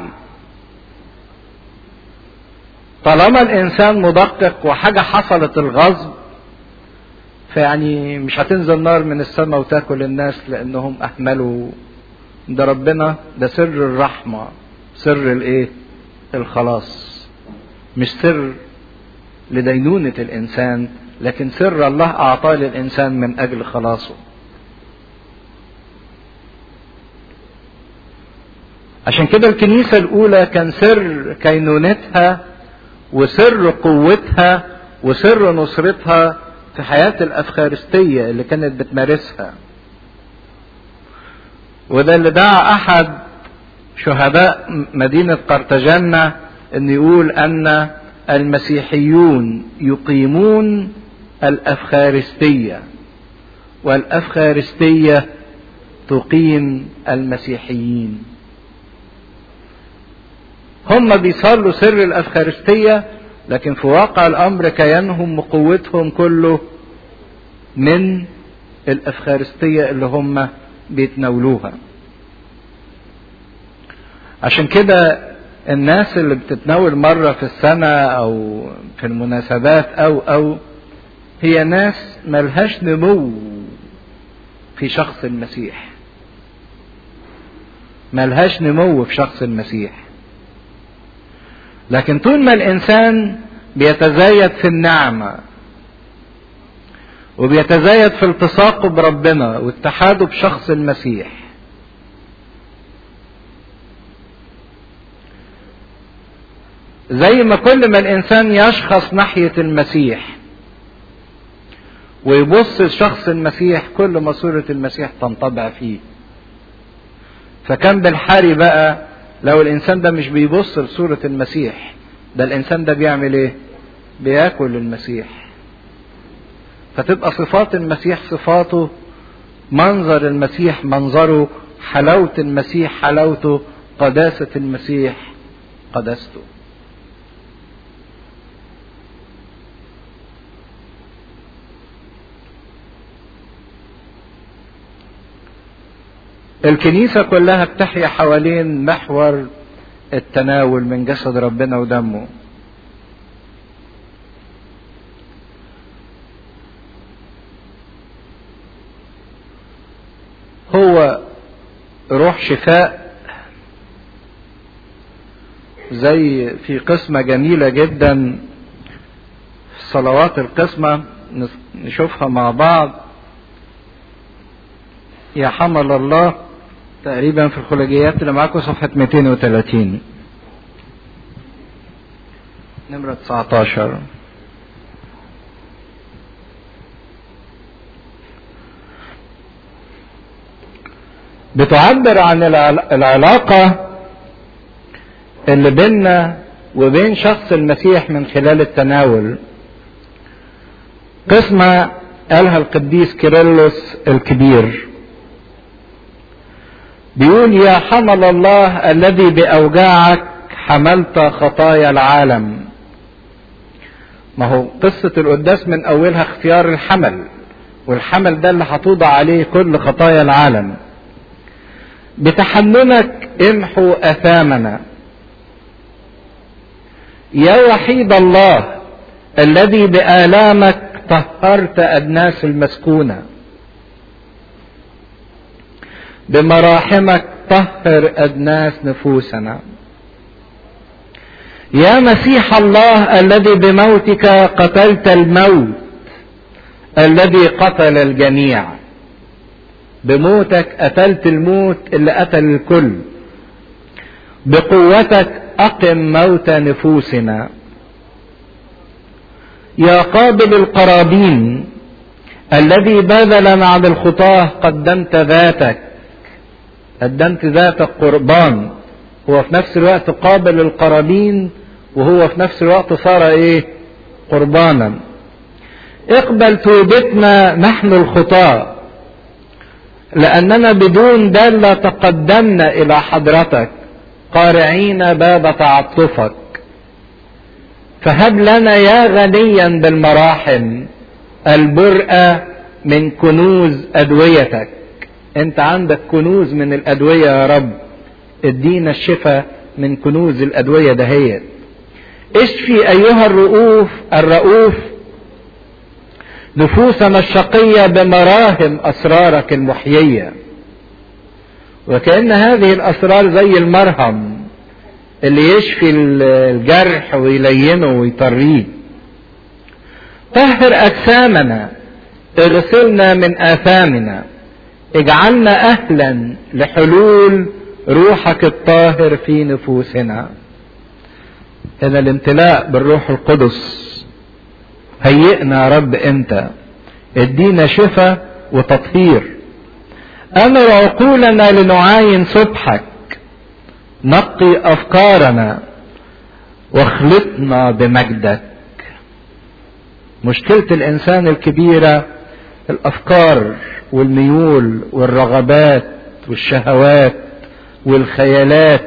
طالما الانسان مدقق وحاجة حصلت الغصب فيعني مش هتنزل نار من السماء وتاكل الناس لانهم اهملوا ده ربنا ده سر الرحمة سر الايه الخلاص مش سر لدينونة الانسان لكن سر الله اعطاه للانسان من اجل خلاصه عشان كده الكنيسة الأولى كان سر كينونتها وسر قوتها وسر نصرتها في حياة الأفخارستية اللي كانت بتمارسها وده اللي دعا أحد شهداء مدينة قرطاجنة أن يقول أن المسيحيون يقيمون الأفخارستية والأفخارستية تقيم المسيحيين هم بيصلوا سر الأفخارستية لكن في واقع الأمر كيانهم وقوتهم كله من الأفخارستية اللي هم بيتناولوها عشان كده الناس اللي بتتناول مرة في السنة أو في المناسبات أو أو هي ناس ملهاش نمو في شخص المسيح ملهاش نمو في شخص المسيح لكن طول ما الانسان بيتزايد في النعمه وبيتزايد في التصاقه بربنا واتحاده بشخص المسيح زي ما كل ما الانسان يشخص ناحيه المسيح ويبص لشخص المسيح كل ما صوره المسيح تنطبع فيه فكان بالحري بقى لو الانسان ده مش بيبص لصورة المسيح ده الانسان ده بيعمل ايه بياكل المسيح فتبقى صفات المسيح صفاته منظر المسيح منظره حلاوة المسيح حلاوته قداسة المسيح قداسته الكنيسة كلها بتحيا حوالين محور التناول من جسد ربنا ودمه هو روح شفاء زي في قسمة جميلة جدا في صلوات القسمة نشوفها مع بعض يا حمل الله تقريبا في الخلجيات اللي معاكم صفحة 230 نمرة 19 بتعبر عن العلاقة اللي بيننا وبين شخص المسيح من خلال التناول قسمة قالها القديس كيرلس الكبير بيقول يا حمل الله الذي بأوجاعك حملت خطايا العالم ما هو قصة القداس من أولها اختيار الحمل والحمل ده اللي هتوضع عليه كل خطايا العالم بتحننك امحوا اثامنا يا وحيد الله الذي بآلامك طهرت أدناس المسكونة بمراحمك طهر أدناس نفوسنا يا مسيح الله الذي بموتك قتلت الموت الذي قتل الجميع بموتك قتلت الموت اللي قتل الكل بقوتك أقم موت نفوسنا يا قابل القرابين الذي بذل مع الخطاه قدمت ذاتك قدمت ذاتك قربان هو في نفس الوقت قابل القرابين وهو في نفس الوقت صار ايه قربانا اقبل توبتنا نحن الخطاه لاننا بدون دالة تقدمنا الى حضرتك قارعين باب تعطفك فهب لنا يا غنيا بالمراحم البرأة من كنوز أدويتك أنت عندك كنوز من الأدوية يا رب ادينا الشفاء من كنوز الأدوية دهيت اشفي أيها الرؤوف الرؤوف نفوسنا الشقية بمراهم أسرارك المحيية وكأن هذه الأسرار زي المرهم اللي يشفي الجرح ويلينه ويطريه طهر أجسامنا اغسلنا من آثامنا اجعلنا أهلا لحلول روحك الطاهر في نفوسنا هنا الامتلاء بالروح القدس هيئنا يا رب انت ادينا شفاء وتطهير امر عقولنا لنعاين سبحك نقي افكارنا واخلطنا بمجدك مشكلة الانسان الكبيرة الافكار والميول والرغبات والشهوات والخيالات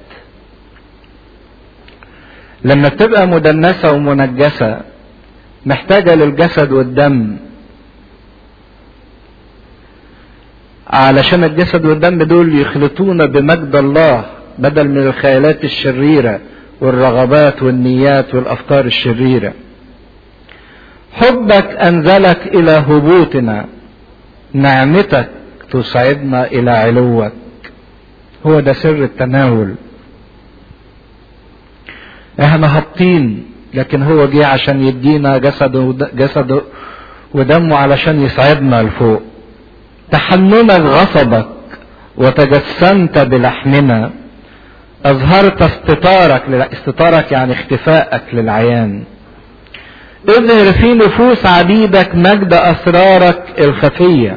لما بتبقى مدنسة ومنجسة محتاجة للجسد والدم علشان الجسد والدم دول يخلطونا بمجد الله بدل من الخيالات الشريرة والرغبات والنيات والأفكار الشريرة حبك أنزلك إلى هبوطنا نعمتك تصعدنا إلى علوك هو ده سر التناول احنا هابطين لكن هو جه عشان يدينا جسد جسد ودمه علشان يسعدنا لفوق تحننك غصبك وتجسمت بلحمنا اظهرت استطارك استطارك يعني اختفائك للعيان اظهر في نفوس عبيدك مجد اسرارك الخفيه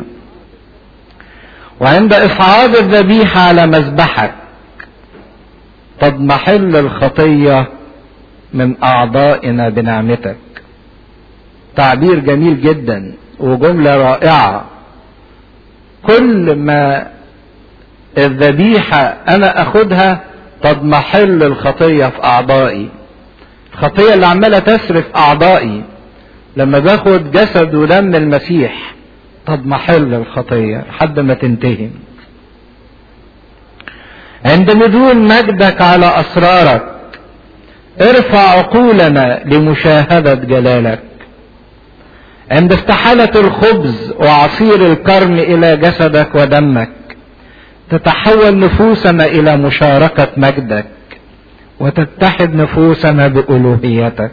وعند اصعاد الذبيحه على مذبحك تضمحل الخطيه من اعضائنا بنعمتك تعبير جميل جدا وجمله رائعه كل ما الذبيحه انا اخدها تضمحل الخطيه في اعضائي الخطيه اللي عماله تسرف اعضائي لما باخد جسد ودم المسيح تضمحل الخطيه لحد ما تنتهي عند نزول مجدك على اسرارك ارفع عقولنا لمشاهدة جلالك عند استحالة الخبز وعصير الكرم إلى جسدك ودمك تتحول نفوسنا إلى مشاركة مجدك وتتحد نفوسنا بألوهيتك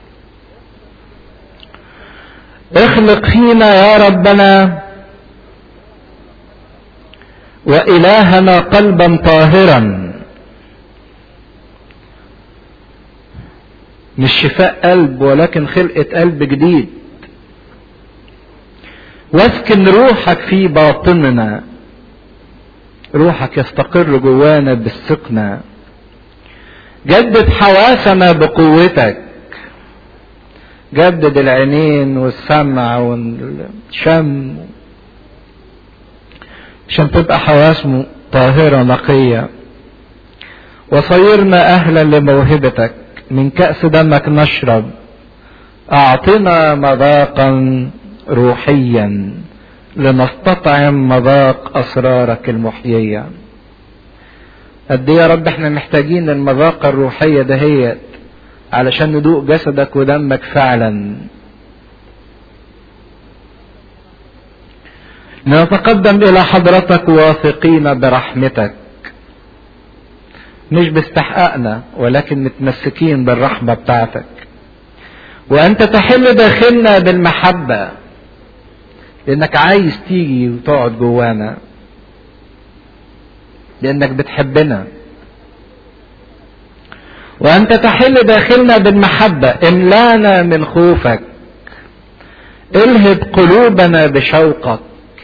اخلق فينا يا ربنا وإلهنا قلبا طاهرا مش شفاء قلب ولكن خلقة قلب جديد واسكن روحك في باطننا روحك يستقر جوانا بالسكنة جدد حواسنا بقوتك جدد العينين والسمع والشم عشان تبقى حواس طاهرة نقية وصيرنا أهلا لموهبتك من كأس دمك نشرب أعطنا مذاقا روحيا لنستطعم مذاق أسرارك المحيية قد ايه يا رب احنا محتاجين المذاقة الروحية دهيت علشان ندوق جسدك ودمك فعلا نتقدم الى حضرتك واثقين برحمتك مش باستحقاقنا ولكن متمسكين بالرحمة بتاعتك وانت تحل داخلنا بالمحبة لانك عايز تيجي وتقعد جوانا لانك بتحبنا وانت تحل داخلنا بالمحبة املانا من خوفك الهب قلوبنا بشوقك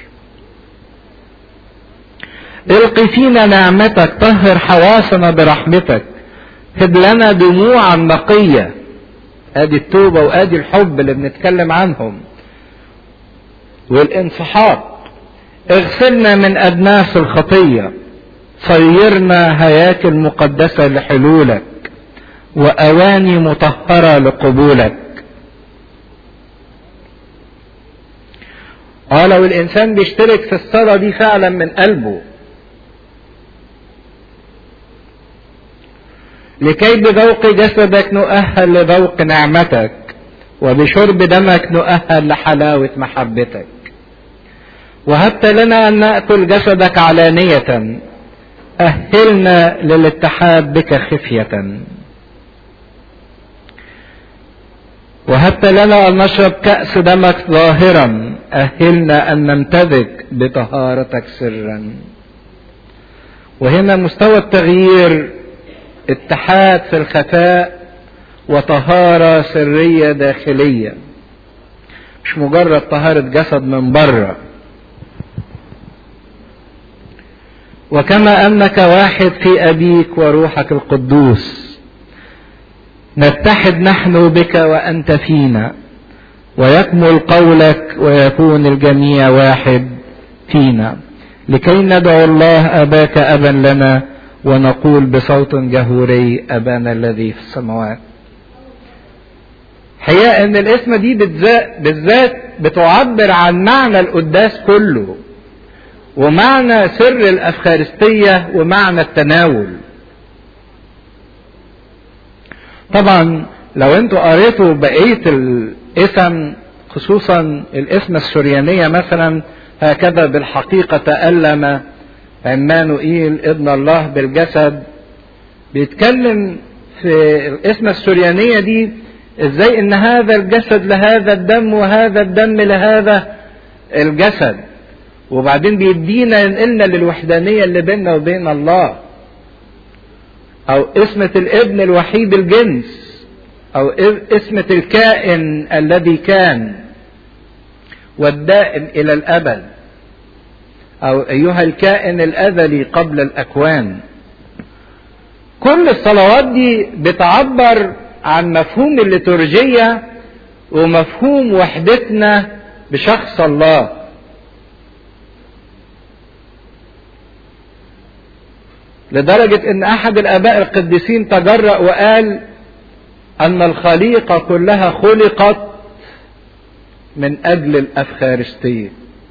القي فينا نعمتك طهر حواسنا برحمتك هب لنا دموعا نقية ادي التوبة وادي الحب اللي بنتكلم عنهم والانسحاق اغسلنا من ادناس الخطية صيرنا هياكل مقدسة لحلولك واواني مطهرة لقبولك اه لو الانسان بيشترك في الصلاة دي فعلا من قلبه لكي بذوق جسدك نؤهل لذوق نعمتك وبشرب دمك نؤهل لحلاوة محبتك وهبت لنا أن نأكل جسدك علانية أهلنا للاتحاد بك خفية وهبت لنا أن نشرب كأس دمك ظاهرا أهلنا أن نمتزج بطهارتك سرا وهنا مستوى التغيير اتحاد في الخفاء وطهارة سرية داخلية مش مجرد طهارة جسد من بره وكما انك واحد في ابيك وروحك القدوس نتحد نحن بك وانت فينا ويكمل قولك ويكون الجميع واحد فينا لكي ندعو الله اباك ابا لنا ونقول بصوت جهوري ابانا الذي في السماوات حقيقة ان الاسم دي بالذات بتعبر عن معنى القداس كله ومعنى سر الافخارستية ومعنى التناول طبعا لو انتوا قريتوا بقية الاسم خصوصا الاسم السريانية مثلا هكذا بالحقيقة تألم عمانوئيل ابن الله بالجسد بيتكلم في الاسم السريانية دي ازاي ان هذا الجسد لهذا الدم وهذا الدم لهذا الجسد وبعدين بيدينا ينقلنا للوحدانية اللي بيننا وبين الله او اسمة الابن الوحيد الجنس او اسمة الكائن الذي كان والدائم الى الابد او ايها الكائن الازلي قبل الاكوان كل الصلوات دي بتعبر عن مفهوم الليتورجية ومفهوم وحدتنا بشخص الله لدرجة ان احد الاباء القديسين تجرأ وقال ان الخليقة كلها خلقت من اجل الافخارستية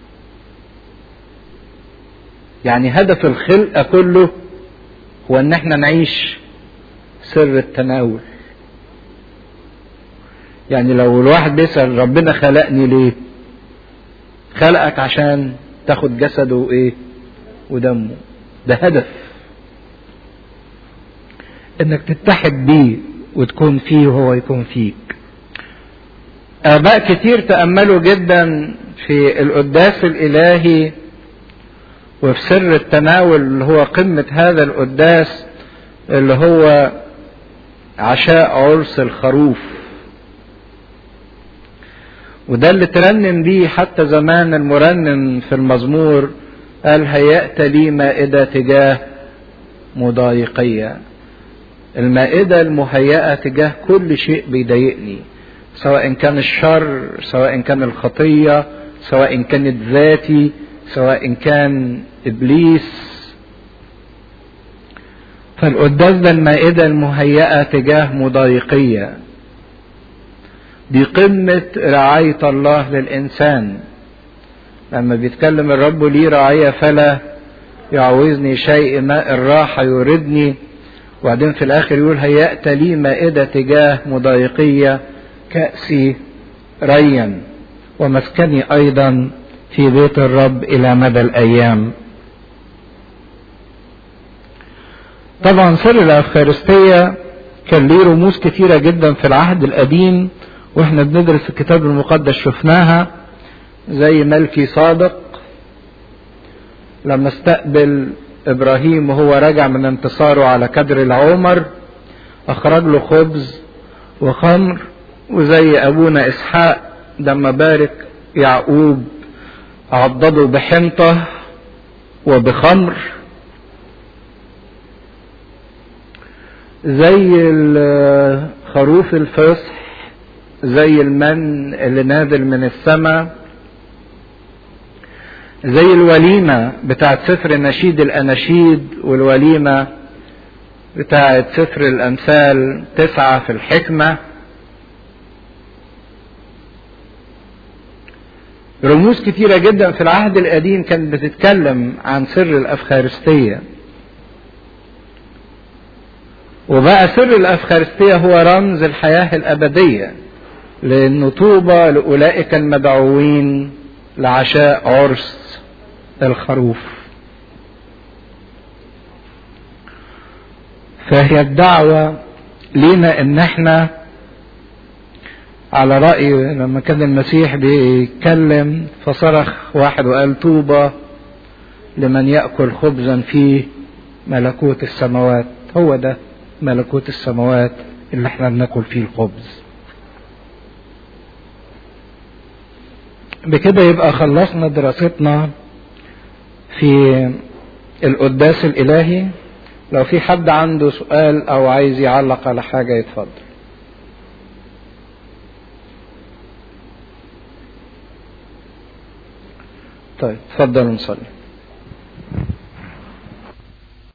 يعني هدف الخلقة كله هو ان احنا نعيش سر التناول يعني لو الواحد بيسأل ربنا خلقني ليه خلقك عشان تاخد جسده وايه ودمه ده هدف انك تتحد بيه وتكون فيه وهو يكون فيك اباء كتير تأملوا جدا في القداس الالهي وفي سر التناول اللي هو قمة هذا القداس اللي هو عشاء عرس الخروف وده اللي ترنم بيه حتى زمان المرنم في المزمور قال هيأت لي مائدة تجاه مضايقية المائدة المهيئة تجاه كل شيء بيضايقني سواء كان الشر سواء كان الخطية سواء كانت ذاتي سواء كان إبليس فالقداس ده المائدة المهيئة تجاه مضايقية دي قمة رعاية الله للإنسان لما بيتكلم الرب لي رعاية فلا يعوزني شيء ماء الراحة يردني وبعدين في الآخر يقول هيأت لي مائدة تجاه مضايقية كأسي ريا ومسكني أيضا في بيت الرب إلى مدى الأيام طبعا سر الأفخارستية كان ليه رموز كثيرة جدا في العهد القديم واحنا بندرس الكتاب المقدس شفناها زي ملكي صادق لما استقبل ابراهيم وهو راجع من انتصاره على كدر العمر اخرج له خبز وخمر وزي ابونا اسحاق لما بارك يعقوب عضده بحنطه وبخمر زي خروف الفصح زي المن اللي نازل من السماء زي الوليمة بتاعت سفر نشيد الأناشيد والوليمة بتاعت سفر الأمثال تسعة في الحكمة رموز كتيرة جدا في العهد القديم كانت بتتكلم عن سر الأفخارستية وبقى سر الأفخارستية هو رمز الحياة الأبدية لأنه طوبى لأولئك المدعوين لعشاء عرس الخروف فهي الدعوة لينا ان احنا على رأي لما كان المسيح بيتكلم فصرخ واحد وقال طوبى لمن يأكل خبزا في ملكوت السماوات هو ده ملكوت السماوات اللي احنا بناكل فيه الخبز بكده يبقى خلصنا دراستنا في القداس الإلهي لو في حد عنده سؤال أو عايز يعلق على حاجة يتفضل طيب اتفضلوا نصلي